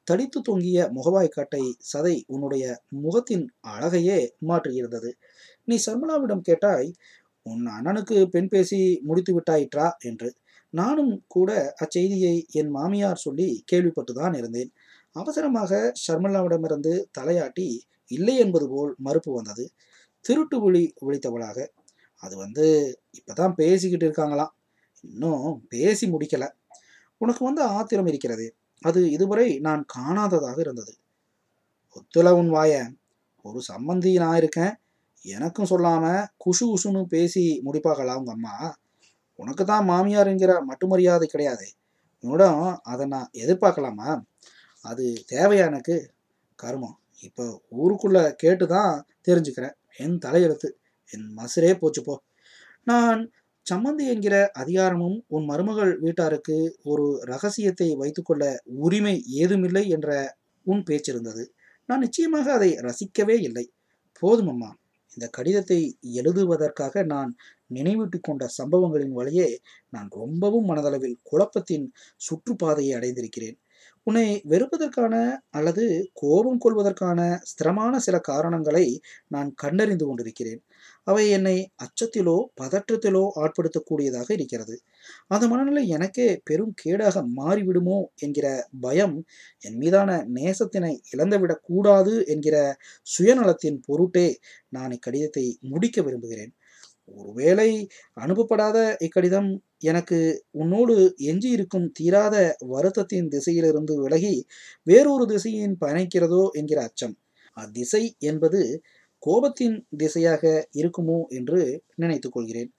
தடித்து தொங்கிய முகவாய்க்காட்டை சதை உன்னுடைய முகத்தின் அழகையே மாற்றியிருந்தது நீ சர்மலாவிடம் கேட்டாய் உன் அண்ணனுக்கு பெண் பேசி முடித்து விட்டாயிற்றா என்று நானும் கூட அச்செய்தியை என் மாமியார் சொல்லி கேள்விப்பட்டுதான் இருந்தேன் அவசரமாக ஷர்மலாவிடமிருந்து தலையாட்டி இல்லை என்பது போல் மறுப்பு வந்தது திருட்டு விழி விழித்தவளாக அது வந்து இப்பதான் பேசிக்கிட்டு இருக்காங்களாம் இன்னும் பேசி முடிக்கல உனக்கு வந்து ஆத்திரம் இருக்கிறது அது இதுவரை நான் காணாததாக இருந்தது ஒத்துல உன் வாய ஒரு சம்மந்தி நான் இருக்கேன் எனக்கும் சொல்லாம குசு குசுன்னு பேசி முடிப்பாங்களா உங்க அம்மா உனக்கு தான் மாமியார் என்கிற மட்டுமரியாதை கிடையாது உன்னிடம் அதை நான் எதிர்பார்க்கலாமா அது தேவையா எனக்கு கருமம் இப்போ ஊருக்குள்ள கேட்டு தான் தெரிஞ்சுக்கிறேன் என் தலையெழுத்து என் மசுரே போச்சு போ நான் சம்மந்தி என்கிற அதிகாரமும் உன் மருமகள் வீட்டாருக்கு ஒரு ரகசியத்தை வைத்துக்கொள்ள உரிமை ஏதுமில்லை என்ற உன் பேச்சிருந்தது நான் நிச்சயமாக அதை ரசிக்கவே இல்லை போதும் அம்மா இந்த கடிதத்தை எழுதுவதற்காக நான் நினைவூட்டிக் கொண்ட சம்பவங்களின் வழியே நான் ரொம்பவும் மனதளவில் குழப்பத்தின் சுற்றுப்பாதையை அடைந்திருக்கிறேன் உன்னை வெறுப்பதற்கான அல்லது கோபம் கொள்வதற்கான ஸ்திரமான சில காரணங்களை நான் கண்டறிந்து கொண்டிருக்கிறேன் அவை என்னை அச்சத்திலோ பதற்றத்திலோ ஆட்படுத்தக்கூடியதாக இருக்கிறது அந்த மனநிலை எனக்கே பெரும் கேடாக மாறிவிடுமோ என்கிற பயம் என் மீதான நேசத்தினை இழந்துவிடக் கூடாது என்கிற சுயநலத்தின் பொருட்டே நான் இக்கடிதத்தை முடிக்க விரும்புகிறேன் ஒருவேளை அனுப்பப்படாத இக்கடிதம் எனக்கு உன்னோடு எஞ்சி இருக்கும் தீராத வருத்தத்தின் திசையிலிருந்து விலகி வேறொரு திசையின் பயணிக்கிறதோ என்கிற அச்சம் அத்திசை என்பது கோபத்தின் திசையாக இருக்குமோ என்று நினைத்துக் கொள்கிறேன்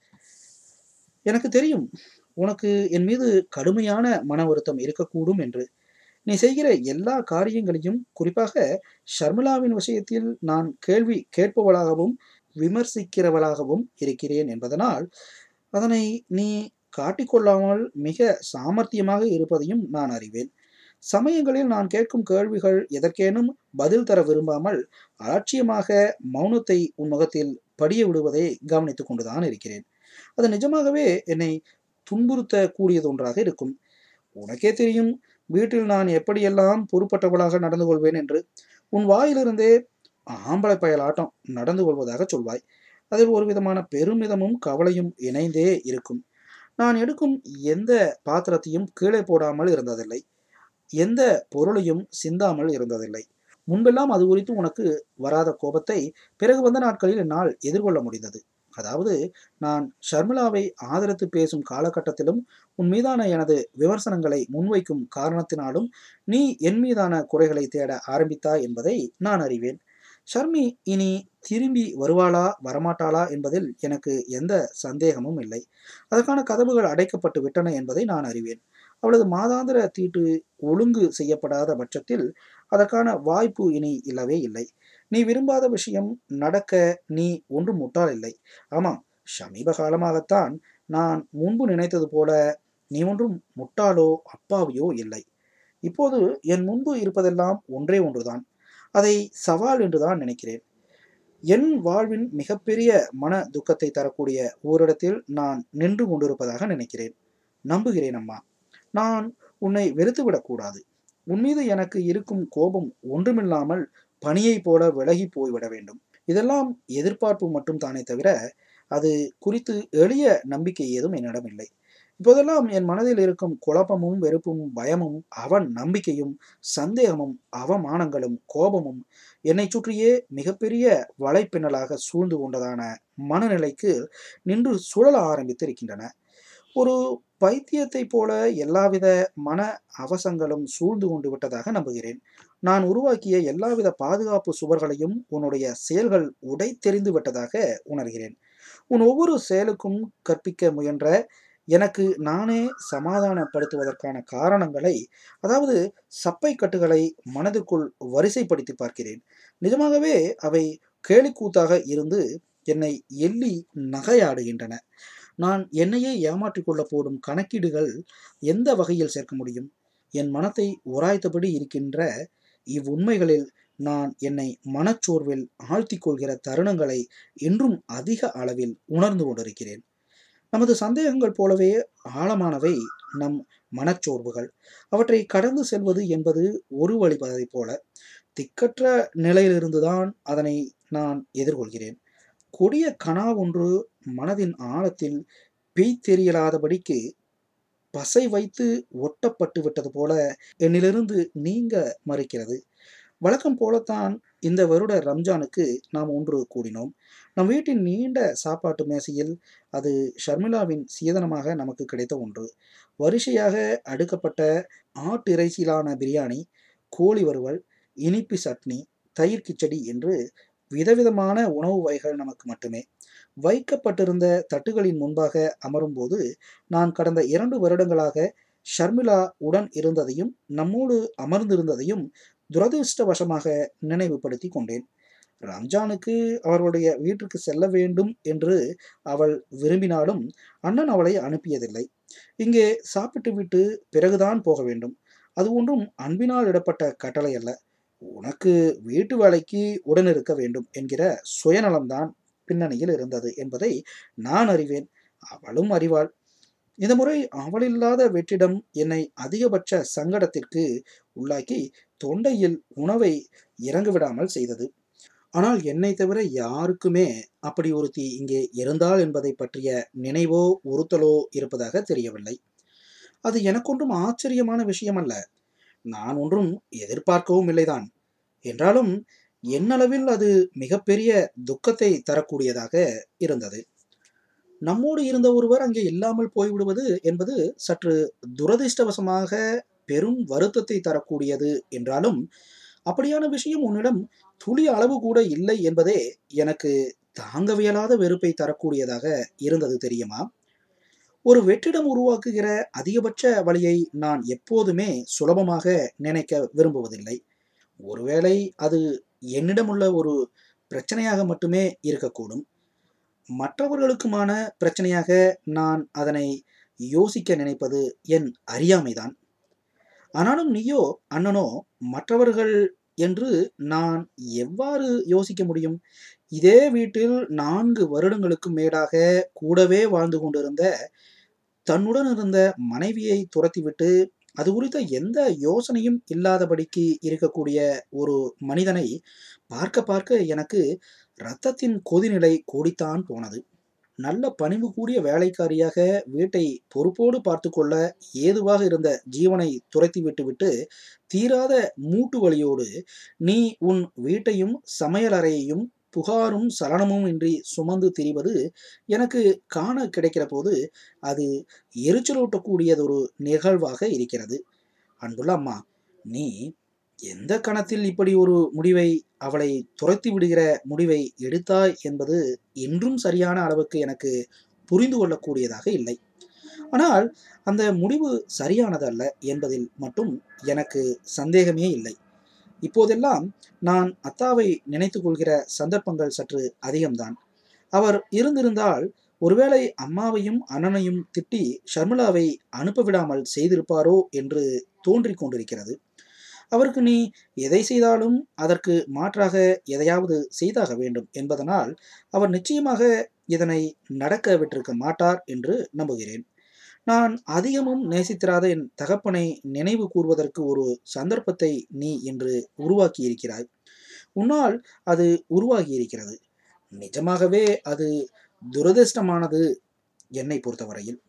எனக்கு தெரியும் உனக்கு என் மீது கடுமையான மன வருத்தம் இருக்கக்கூடும் என்று நீ செய்கிற எல்லா காரியங்களையும் குறிப்பாக ஷர்மிளாவின் விஷயத்தில் நான் கேள்வி கேட்பவளாகவும் விமர்சிக்கிறவளாகவும் இருக்கிறேன் என்பதனால் அதனை நீ காட்டிக்கொள்ளாமல் மிக சாமர்த்தியமாக இருப்பதையும் நான் அறிவேன் சமயங்களில் நான் கேட்கும் கேள்விகள் எதற்கேனும் பதில் தர விரும்பாமல் அலட்சியமாக மௌனத்தை உன் முகத்தில் படிய விடுவதை கவனித்துக் கொண்டுதான் இருக்கிறேன் அது நிஜமாகவே என்னை துன்புறுத்த கூடியதொன்றாக இருக்கும் உனக்கே தெரியும் வீட்டில் நான் எப்படியெல்லாம் பொறுப்பட்டவளாக நடந்து கொள்வேன் என்று உன் வாயிலிருந்தே ஆம்பளை பயலாட்டம் நடந்து கொள்வதாக சொல்வாய் அதில் ஒரு விதமான பெருமிதமும் கவலையும் இணைந்தே இருக்கும் நான் எடுக்கும் எந்த பாத்திரத்தையும் கீழே போடாமல் இருந்ததில்லை எந்த பொருளையும் சிந்தாமல் இருந்ததில்லை முன்பெல்லாம் அது குறித்து உனக்கு வராத கோபத்தை பிறகு வந்த நாட்களில் என்னால் எதிர்கொள்ள முடிந்தது அதாவது நான் ஷர்மிளாவை ஆதரித்து பேசும் காலகட்டத்திலும் உன் மீதான எனது விமர்சனங்களை முன்வைக்கும் காரணத்தினாலும் நீ என் மீதான குறைகளை தேட ஆரம்பித்தாய் என்பதை நான் அறிவேன் ஷர்மி இனி திரும்பி வருவாளா வரமாட்டாளா என்பதில் எனக்கு எந்த சந்தேகமும் இல்லை அதற்கான கதவுகள் அடைக்கப்பட்டு விட்டன என்பதை நான் அறிவேன் அவளது மாதாந்திர தீட்டு ஒழுங்கு செய்யப்படாத பட்சத்தில் அதற்கான வாய்ப்பு இனி இல்லவே இல்லை நீ விரும்பாத விஷயம் நடக்க நீ ஒன்றும் முட்டாள் இல்லை ஆமாம் சமீப காலமாகத்தான் நான் முன்பு நினைத்தது போல நீ ஒன்றும் முட்டாளோ அப்பாவியோ இல்லை இப்போது என் முன்பு இருப்பதெல்லாம் ஒன்றே ஒன்றுதான் அதை சவால் என்றுதான் நினைக்கிறேன் என் வாழ்வின் மிகப்பெரிய மன துக்கத்தை தரக்கூடிய ஓரிடத்தில் நான் நின்று கொண்டிருப்பதாக நினைக்கிறேன் நம்புகிறேன் அம்மா நான் உன்னை வெறுத்துவிடக்கூடாது உன் மீது எனக்கு இருக்கும் கோபம் ஒன்றுமில்லாமல் பனியைப் போல விலகி போய்விட வேண்டும் இதெல்லாம் எதிர்பார்ப்பு மட்டும் தானே தவிர அது குறித்து எளிய நம்பிக்கை ஏதும் என்னிடம் இல்லை இப்போதெல்லாம் என் மனதில் இருக்கும் குழப்பமும் வெறுப்பும் பயமும் அவன் நம்பிக்கையும் சந்தேகமும் அவமானங்களும் கோபமும் என்னை சுற்றியே மிகப்பெரிய வலைப்பின்னலாக சூழ்ந்து கொண்டதான மனநிலைக்கு நின்று சுழல ஆரம்பித்திருக்கின்றன ஒரு பைத்தியத்தை போல எல்லாவித மன அவசங்களும் சூழ்ந்து கொண்டு விட்டதாக நம்புகிறேன் நான் உருவாக்கிய எல்லாவித பாதுகாப்பு சுவர்களையும் உன்னுடைய செயல்கள் உடை தெரிந்து விட்டதாக உணர்கிறேன் உன் ஒவ்வொரு செயலுக்கும் கற்பிக்க முயன்ற எனக்கு நானே சமாதானப்படுத்துவதற்கான காரணங்களை அதாவது சப்பை கட்டுகளை மனதிற்குள் வரிசைப்படுத்தி பார்க்கிறேன் நிஜமாகவே அவை கேலிக்கூத்தாக இருந்து என்னை எள்ளி நகையாடுகின்றன நான் என்னையே ஏமாற்றிக் கொள்ள போடும் கணக்கீடுகள் எந்த வகையில் சேர்க்க முடியும் என் மனத்தை உராய்த்தபடி இருக்கின்ற இவ்வுண்மைகளில் நான் என்னை மனச்சோர்வில் ஆழ்த்திக் கொள்கிற தருணங்களை இன்றும் அதிக அளவில் உணர்ந்து கொண்டிருக்கிறேன் நமது சந்தேகங்கள் போலவே ஆழமானவை நம் மனச்சோர்வுகள் அவற்றை கடந்து செல்வது என்பது ஒரு வழிபாதை போல திக்கற்ற நிலையிலிருந்துதான் அதனை நான் எதிர்கொள்கிறேன் கொடிய கனா ஒன்று மனதின் ஆழத்தில் பெய்தெறியலாதபடிக்கு பசை வைத்து ஒட்டப்பட்டு விட்டது போல என்னிலிருந்து நீங்க மறுக்கிறது வழக்கம் போலத்தான் இந்த வருட ரம்ஜானுக்கு நாம் ஒன்று கூடினோம் நம் வீட்டின் நீண்ட சாப்பாட்டு மேசையில் அது ஷர்மிளாவின் சீதனமாக நமக்கு கிடைத்த ஒன்று வரிசையாக அடுக்கப்பட்ட ஆட்டு இறைச்சியிலான பிரியாணி கோழி வறுவல் இனிப்பு சட்னி தயிர் கிச்சடி என்று விதவிதமான உணவு வகைகள் நமக்கு மட்டுமே வைக்கப்பட்டிருந்த தட்டுகளின் முன்பாக அமரும்போது நான் கடந்த இரண்டு வருடங்களாக ஷர்மிளா உடன் இருந்ததையும் நம்மோடு அமர்ந்திருந்ததையும் துரதிருஷ்டவசமாக நினைவுபடுத்தி கொண்டேன் ரம்ஜானுக்கு அவர்களுடைய வீட்டிற்கு செல்ல வேண்டும் என்று அவள் விரும்பினாலும் அண்ணன் அவளை அனுப்பியதில்லை இங்கே சாப்பிட்டு விட்டு பிறகுதான் போக வேண்டும் அது ஒன்றும் அன்பினால் இடப்பட்ட கட்டளை அல்ல உனக்கு வீட்டு வேலைக்கு உடன் இருக்க வேண்டும் என்கிற சுயநலம்தான் பின்னணியில் இருந்தது என்பதை நான் அறிவேன் அவளும் அறிவாள் இந்த முறை அவளில்லாத வெற்றிடம் என்னை அதிகபட்ச சங்கடத்திற்கு உள்ளாக்கி தொண்டையில் உணவை இறங்குவிடாமல் செய்தது ஆனால் என்னை தவிர யாருக்குமே அப்படி ஒருத்தி இங்கே இருந்தாள் என்பதை பற்றிய நினைவோ உறுத்தலோ இருப்பதாக தெரியவில்லை அது எனக்கொன்றும் ஆச்சரியமான விஷயம் அல்ல நான் ஒன்றும் எதிர்பார்க்கவும் இல்லைதான் என்றாலும் என்னளவில் அது மிகப்பெரிய துக்கத்தை தரக்கூடியதாக இருந்தது நம்மோடு இருந்த ஒருவர் அங்கே இல்லாமல் போய்விடுவது என்பது சற்று துரதிர்ஷ்டவசமாக பெரும் வருத்தத்தை தரக்கூடியது என்றாலும் அப்படியான விஷயம் உன்னிடம் துளி அளவு கூட இல்லை என்பதே எனக்கு தாங்கவியலாத வெறுப்பை தரக்கூடியதாக இருந்தது தெரியுமா ஒரு வெற்றிடம் உருவாக்குகிற அதிகபட்ச வழியை நான் எப்போதுமே சுலபமாக நினைக்க விரும்புவதில்லை ஒருவேளை அது என்னிடமுள்ள ஒரு பிரச்சனையாக மட்டுமே இருக்கக்கூடும் மற்றவர்களுக்குமான பிரச்சனையாக நான் அதனை யோசிக்க நினைப்பது என் அறியாமைதான் ஆனாலும் நீயோ அண்ணனோ மற்றவர்கள் என்று நான் எவ்வாறு யோசிக்க முடியும் இதே வீட்டில் நான்கு வருடங்களுக்கு மேலாக கூடவே வாழ்ந்து கொண்டிருந்த தன்னுடன் இருந்த மனைவியை துரத்திவிட்டு அது குறித்த எந்த யோசனையும் இல்லாதபடிக்கு இருக்கக்கூடிய ஒரு மனிதனை பார்க்க பார்க்க எனக்கு இரத்தத்தின் கொதிநிலை கூடித்தான் போனது நல்ல பணிவு கூடிய வேலைக்காரியாக வீட்டை பொறுப்போடு பார்த்து கொள்ள ஏதுவாக இருந்த ஜீவனை துரத்தி விட்டுவிட்டு தீராத மூட்டு வலியோடு நீ உன் வீட்டையும் சமையலறையையும் புகாரும் சலனமும் இன்றி சுமந்து திரிவது எனக்கு காண கிடைக்கிற போது அது எரிச்சலூட்டக்கூடியதொரு நிகழ்வாக இருக்கிறது அன்புள்ள அம்மா நீ எந்த கணத்தில் இப்படி ஒரு முடிவை அவளை துரத்தி விடுகிற முடிவை எடுத்தாய் என்பது இன்றும் சரியான அளவுக்கு எனக்கு புரிந்து கொள்ளக்கூடியதாக இல்லை ஆனால் அந்த முடிவு சரியானதல்ல என்பதில் மட்டும் எனக்கு சந்தேகமே இல்லை இப்போதெல்லாம் நான் அத்தாவை நினைத்து கொள்கிற சந்தர்ப்பங்கள் சற்று அதிகம்தான் அவர் இருந்திருந்தால் ஒருவேளை அம்மாவையும் அண்ணனையும் திட்டி ஷர்மிளாவை அனுப்ப விடாமல் செய்திருப்பாரோ என்று தோன்றிக் கொண்டிருக்கிறது அவருக்கு நீ எதை செய்தாலும் அதற்கு மாற்றாக எதையாவது செய்தாக வேண்டும் என்பதனால் அவர் நிச்சயமாக இதனை நடக்க விட்டிருக்க மாட்டார் என்று நம்புகிறேன் நான் அதிகமும் நேசித்திராத என் தகப்பனை நினைவு கூறுவதற்கு ஒரு சந்தர்ப்பத்தை நீ இன்று உருவாக்கி இருக்கிறாய் உன்னால் அது உருவாகி இருக்கிறது நிஜமாகவே அது துரதிர்ஷ்டமானது என்னை பொறுத்தவரையில்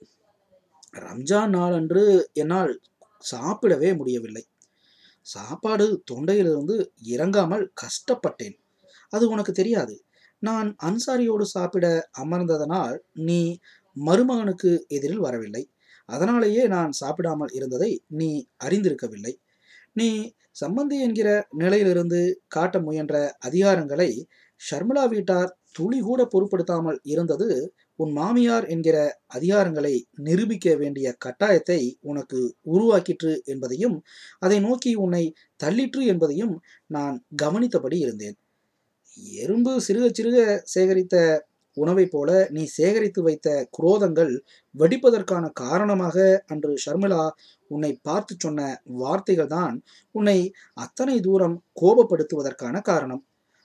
ரம்ஜான் நாள் அன்று என்னால் சாப்பிடவே முடியவில்லை சாப்பாடு தொண்டையிலிருந்து இறங்காமல் கஷ்டப்பட்டேன் அது உனக்கு தெரியாது நான் அன்சாரியோடு சாப்பிட அமர்ந்ததனால் நீ மருமகனுக்கு எதிரில் வரவில்லை அதனாலேயே நான் சாப்பிடாமல் இருந்ததை நீ அறிந்திருக்கவில்லை நீ சம்பந்தி என்கிற நிலையிலிருந்து காட்ட முயன்ற அதிகாரங்களை ஷர்மிளா வீட்டார் துளி கூட பொருட்படுத்தாமல் இருந்தது உன் மாமியார் என்கிற அதிகாரங்களை நிரூபிக்க வேண்டிய கட்டாயத்தை உனக்கு உருவாக்கிற்று என்பதையும் அதை நோக்கி உன்னை தள்ளிற்று என்பதையும் நான் கவனித்தபடி இருந்தேன் எறும்பு சிறுக சிறுக சேகரித்த உணவைப் போல நீ சேகரித்து வைத்த குரோதங்கள் வெடிப்பதற்கான காரணமாக அன்று ஷர்மிளா உன்னை பார்த்து சொன்ன வார்த்தைகள் தான் உன்னை அத்தனை தூரம் கோபப்படுத்துவதற்கான காரணம்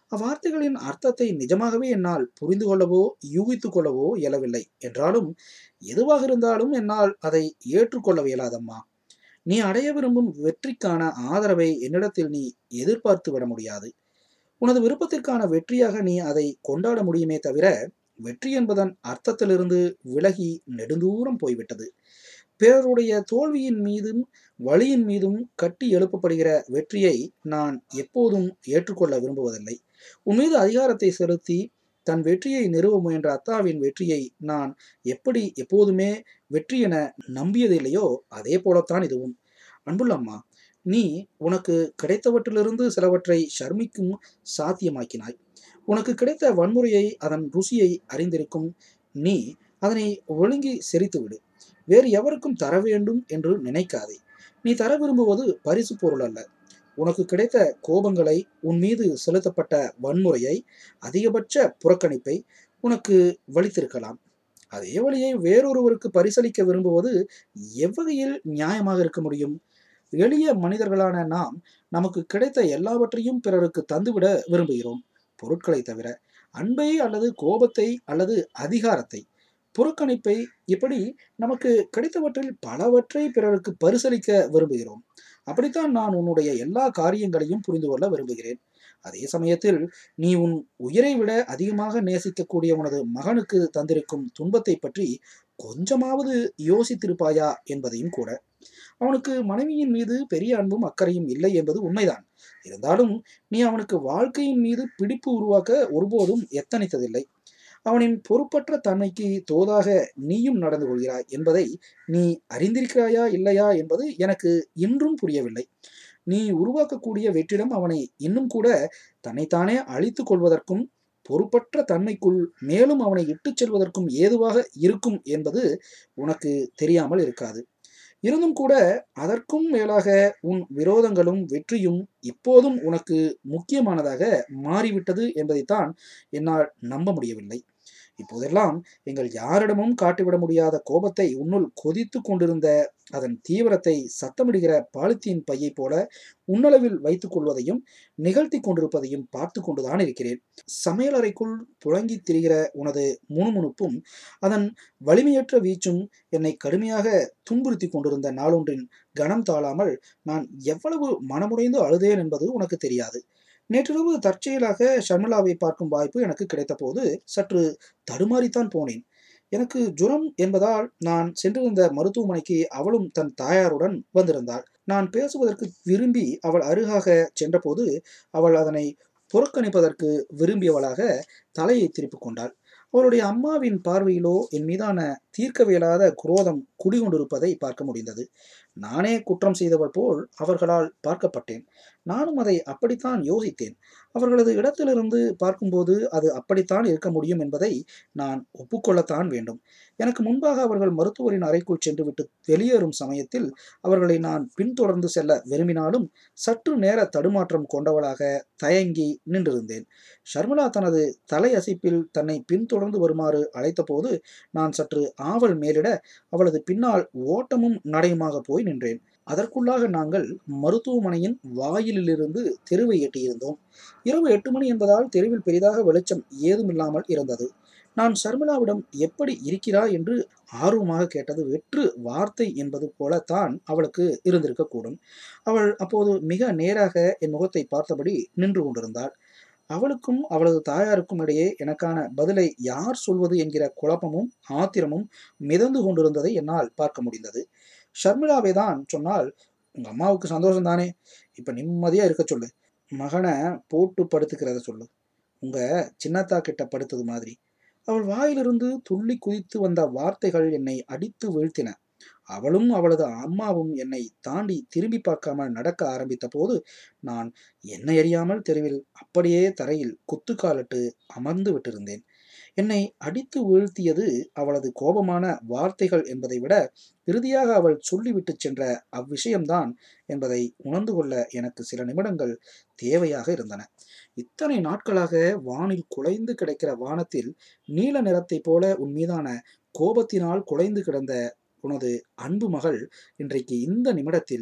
அவ்வார்த்தைகளின் அர்த்தத்தை நிஜமாகவே என்னால் புரிந்து கொள்ளவோ யூகித்துக் கொள்ளவோ இயலவில்லை என்றாலும் எதுவாக இருந்தாலும் என்னால் அதை ஏற்றுக்கொள்ள இயலாதம்மா நீ அடைய விரும்பும் வெற்றிக்கான ஆதரவை என்னிடத்தில் நீ எதிர்பார்த்து விட முடியாது உனது விருப்பத்திற்கான வெற்றியாக நீ அதை கொண்டாட முடியுமே தவிர வெற்றி என்பதன் அர்த்தத்திலிருந்து விலகி நெடுந்தூரம் போய்விட்டது பிறருடைய தோல்வியின் மீதும் வழியின் மீதும் கட்டி எழுப்பப்படுகிற வெற்றியை நான் எப்போதும் ஏற்றுக்கொள்ள விரும்புவதில்லை உன் மீது அதிகாரத்தை செலுத்தி தன் வெற்றியை நிறுவ முயன்ற அத்தாவின் வெற்றியை நான் எப்படி எப்போதுமே வெற்றி என நம்பியதில்லையோ அதே போலத்தான் இதுவும் அன்புள்ள அம்மா நீ உனக்கு கிடைத்தவற்றிலிருந்து சிலவற்றை ஷர்மிக்கும் சாத்தியமாக்கினாய் உனக்கு கிடைத்த வன்முறையை அதன் ருசியை அறிந்திருக்கும் நீ அதனை ஒழுங்கி செறித்துவிடு வேறு எவருக்கும் தர வேண்டும் என்று நினைக்காதே நீ தர விரும்புவது பரிசு பொருள் அல்ல உனக்கு கிடைத்த கோபங்களை உன் மீது செலுத்தப்பட்ட வன்முறையை அதிகபட்ச புறக்கணிப்பை உனக்கு வலித்திருக்கலாம் அதே வழியை வேறொருவருக்கு பரிசளிக்க விரும்புவது எவ்வகையில் நியாயமாக இருக்க முடியும் எளிய மனிதர்களான நாம் நமக்கு கிடைத்த எல்லாவற்றையும் பிறருக்கு தந்துவிட விரும்புகிறோம் பொருட்களை தவிர அன்பை அல்லது கோபத்தை அல்லது அதிகாரத்தை புறக்கணிப்பை இப்படி நமக்கு கிடைத்தவற்றில் பலவற்றை பிறருக்கு பரிசளிக்க விரும்புகிறோம் அப்படித்தான் நான் உன்னுடைய எல்லா காரியங்களையும் புரிந்து கொள்ள விரும்புகிறேன் அதே சமயத்தில் நீ உன் உயிரை விட அதிகமாக நேசிக்கக்கூடிய உனது மகனுக்கு தந்திருக்கும் துன்பத்தை பற்றி கொஞ்சமாவது யோசித்திருப்பாயா என்பதையும் கூட அவனுக்கு மனைவியின் மீது பெரிய அன்பும் அக்கறையும் இல்லை என்பது உண்மைதான் இருந்தாலும் நீ அவனுக்கு வாழ்க்கையின் மீது பிடிப்பு உருவாக்க ஒருபோதும் எத்தனித்ததில்லை அவனின் பொறுப்பற்ற தன்மைக்கு தோதாக நீயும் நடந்து கொள்கிறாய் என்பதை நீ அறிந்திருக்கிறாயா இல்லையா என்பது எனக்கு இன்றும் புரியவில்லை நீ உருவாக்கக்கூடிய வெற்றிடம் அவனை இன்னும் கூட தன்னைத்தானே அழித்துக் கொள்வதற்கும் பொறுப்பற்ற தன்மைக்குள் மேலும் அவனை இட்டுச் செல்வதற்கும் ஏதுவாக இருக்கும் என்பது உனக்கு தெரியாமல் இருக்காது இருந்தும் கூட அதற்கும் மேலாக உன் விரோதங்களும் வெற்றியும் இப்போதும் உனக்கு முக்கியமானதாக மாறிவிட்டது என்பதைத்தான் என்னால் நம்ப முடியவில்லை இப்போதெல்லாம் எங்கள் யாரிடமும் காட்டிவிட முடியாத கோபத்தை உன்னுள் கொதித்து கொண்டிருந்த அதன் தீவிரத்தை சத்தமிடுகிற பாலித்தீன் பையை போல உன்னளவில் வைத்துக் கொள்வதையும் நிகழ்த்தி கொண்டிருப்பதையும் பார்த்து கொண்டுதான் இருக்கிறேன் சமையலறைக்குள் புழங்கி திரிகிற உனது முணுமுணுப்பும் அதன் வலிமையற்ற வீச்சும் என்னை கடுமையாக துன்புறுத்தி கொண்டிருந்த நாளொன்றின் கனம் தாழாமல் நான் எவ்வளவு மனமுடைந்து அழுதேன் என்பது உனக்கு தெரியாது நேற்றிரவு தற்செயலாக ஷர்மிளாவை பார்க்கும் வாய்ப்பு எனக்கு கிடைத்தபோது சற்று தடுமாறித்தான் போனேன் எனக்கு ஜுரம் என்பதால் நான் சென்றிருந்த மருத்துவமனைக்கு அவளும் தன் தாயாருடன் வந்திருந்தாள் நான் பேசுவதற்கு விரும்பி அவள் அருகாக சென்றபோது அவள் அதனை புறக்கணிப்பதற்கு விரும்பியவளாக தலையை திருப்பிக் கொண்டாள் அவளுடைய அம்மாவின் பார்வையிலோ என் மீதான தீர்க்கவியலாத குரோதம் குடிகொண்டிருப்பதை பார்க்க முடிந்தது நானே குற்றம் செய்தவள் போல் அவர்களால் பார்க்கப்பட்டேன் நானும் அதை அப்படித்தான் யோசித்தேன் அவர்களது இடத்திலிருந்து பார்க்கும்போது அது அப்படித்தான் இருக்க முடியும் என்பதை நான் ஒப்புக்கொள்ளத்தான் வேண்டும் எனக்கு முன்பாக அவர்கள் மருத்துவரின் அறைக்குள் சென்றுவிட்டு வெளியேறும் சமயத்தில் அவர்களை நான் பின்தொடர்ந்து செல்ல விரும்பினாலும் சற்று நேர தடுமாற்றம் கொண்டவளாக தயங்கி நின்றிருந்தேன் ஷர்மிளா தனது தலை அசைப்பில் தன்னை பின்தொடர்ந்து வருமாறு அழைத்தபோது நான் சற்று ஆவல் மேலிட அவளது பின்னால் ஓட்டமும் நடையுமாக போய் நின்றேன் அதற்குள்ளாக நாங்கள் மருத்துவமனையின் வாயிலிலிருந்து தெருவை எட்டியிருந்தோம் இரவு எட்டு மணி என்பதால் தெருவில் பெரிதாக வெளிச்சம் ஏதுமில்லாமல் இருந்தது நான் ஷர்மிளாவிடம் எப்படி இருக்கிறாய் என்று ஆர்வமாக கேட்டது வெற்று வார்த்தை என்பது போலத்தான் அவளுக்கு இருந்திருக்கக்கூடும் அவள் அப்போது மிக நேராக என் முகத்தை பார்த்தபடி நின்று கொண்டிருந்தாள் அவளுக்கும் அவளது தாயாருக்கும் இடையே எனக்கான பதிலை யார் சொல்வது என்கிற குழப்பமும் ஆத்திரமும் மிதந்து கொண்டிருந்ததை என்னால் பார்க்க முடிந்தது ஷர்மிளாவை தான் சொன்னால் உங்க அம்மாவுக்கு சந்தோஷம் தானே இப்ப நிம்மதியா இருக்க சொல்லு மகனை போட்டு படுத்துக்கிறத சொல்லு உங்க சின்னத்தா கிட்ட படுத்தது மாதிரி அவள் வாயிலிருந்து துள்ளி குதித்து வந்த வார்த்தைகள் என்னை அடித்து வீழ்த்தின அவளும் அவளது அம்மாவும் என்னை தாண்டி திரும்பி பார்க்காமல் நடக்க ஆரம்பித்த போது நான் என்னை அறியாமல் தெருவில் அப்படியே தரையில் குத்துக்காலிட்டு அமர்ந்து விட்டிருந்தேன் என்னை அடித்து வீழ்த்தியது அவளது கோபமான வார்த்தைகள் என்பதை விட இறுதியாக அவள் சொல்லிவிட்டு சென்ற அவ்விஷயம்தான் என்பதை உணர்ந்து கொள்ள எனக்கு சில நிமிடங்கள் தேவையாக இருந்தன இத்தனை நாட்களாக வானில் குலைந்து கிடக்கிற வானத்தில் நீல நிறத்தைப் போல உன் மீதான கோபத்தினால் குலைந்து கிடந்த உனது அன்பு மகள் இன்றைக்கு இந்த நிமிடத்தில்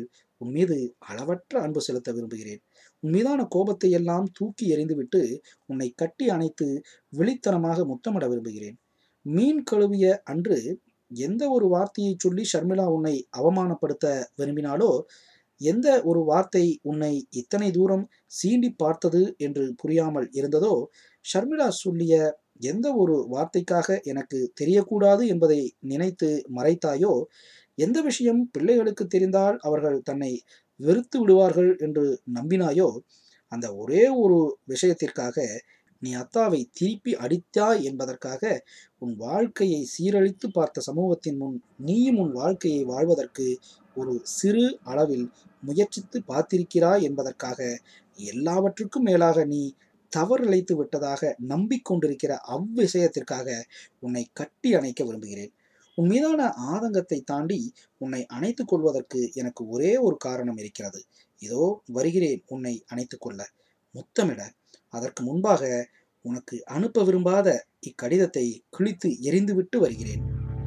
உன் மீது அளவற்ற அன்பு செலுத்த விரும்புகிறேன் உன் மீதான கோபத்தை எல்லாம் தூக்கி எறிந்துவிட்டு உன்னை கட்டி அணைத்து விழித்தனமாக முத்தமிட விரும்புகிறேன் மீன் கழுவிய அன்று எந்த ஒரு வார்த்தையை சொல்லி ஷர்மிளா உன்னை அவமானப்படுத்த விரும்பினாலோ எந்த ஒரு வார்த்தை உன்னை இத்தனை தூரம் சீண்டி பார்த்தது என்று புரியாமல் இருந்ததோ ஷர்மிளா சொல்லிய எந்த ஒரு வார்த்தைக்காக எனக்கு தெரியக்கூடாது என்பதை நினைத்து மறைத்தாயோ எந்த விஷயம் பிள்ளைகளுக்கு தெரிந்தால் அவர்கள் தன்னை வெறுத்து விடுவார்கள் என்று நம்பினாயோ அந்த ஒரே ஒரு விஷயத்திற்காக நீ அத்தாவை திருப்பி அடித்தாய் என்பதற்காக உன் வாழ்க்கையை சீரழித்து பார்த்த சமூகத்தின் முன் நீயும் உன் வாழ்க்கையை வாழ்வதற்கு ஒரு சிறு அளவில் முயற்சித்து பார்த்திருக்கிறாய் என்பதற்காக எல்லாவற்றுக்கும் மேலாக நீ தவறிழைத்து விட்டதாக நம்பிக்கொண்டிருக்கிற அவ்விஷயத்திற்காக உன்னை கட்டி அணைக்க விரும்புகிறேன் உன் மீதான ஆதங்கத்தை தாண்டி உன்னை அணைத்துக் கொள்வதற்கு எனக்கு ஒரே ஒரு காரணம் இருக்கிறது இதோ வருகிறேன் உன்னை அணைத்துக் கொள்ள முத்தமிட அதற்கு முன்பாக உனக்கு அனுப்ப விரும்பாத இக்கடிதத்தை கிழித்து எரிந்துவிட்டு வருகிறேன்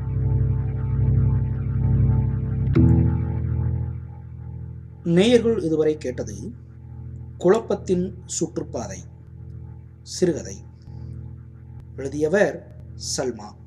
நேயர்கள் இதுவரை கேட்டது குழப்பத்தின் சுற்றுப்பாதை சிறுகதை எழுதியவர் சல்மா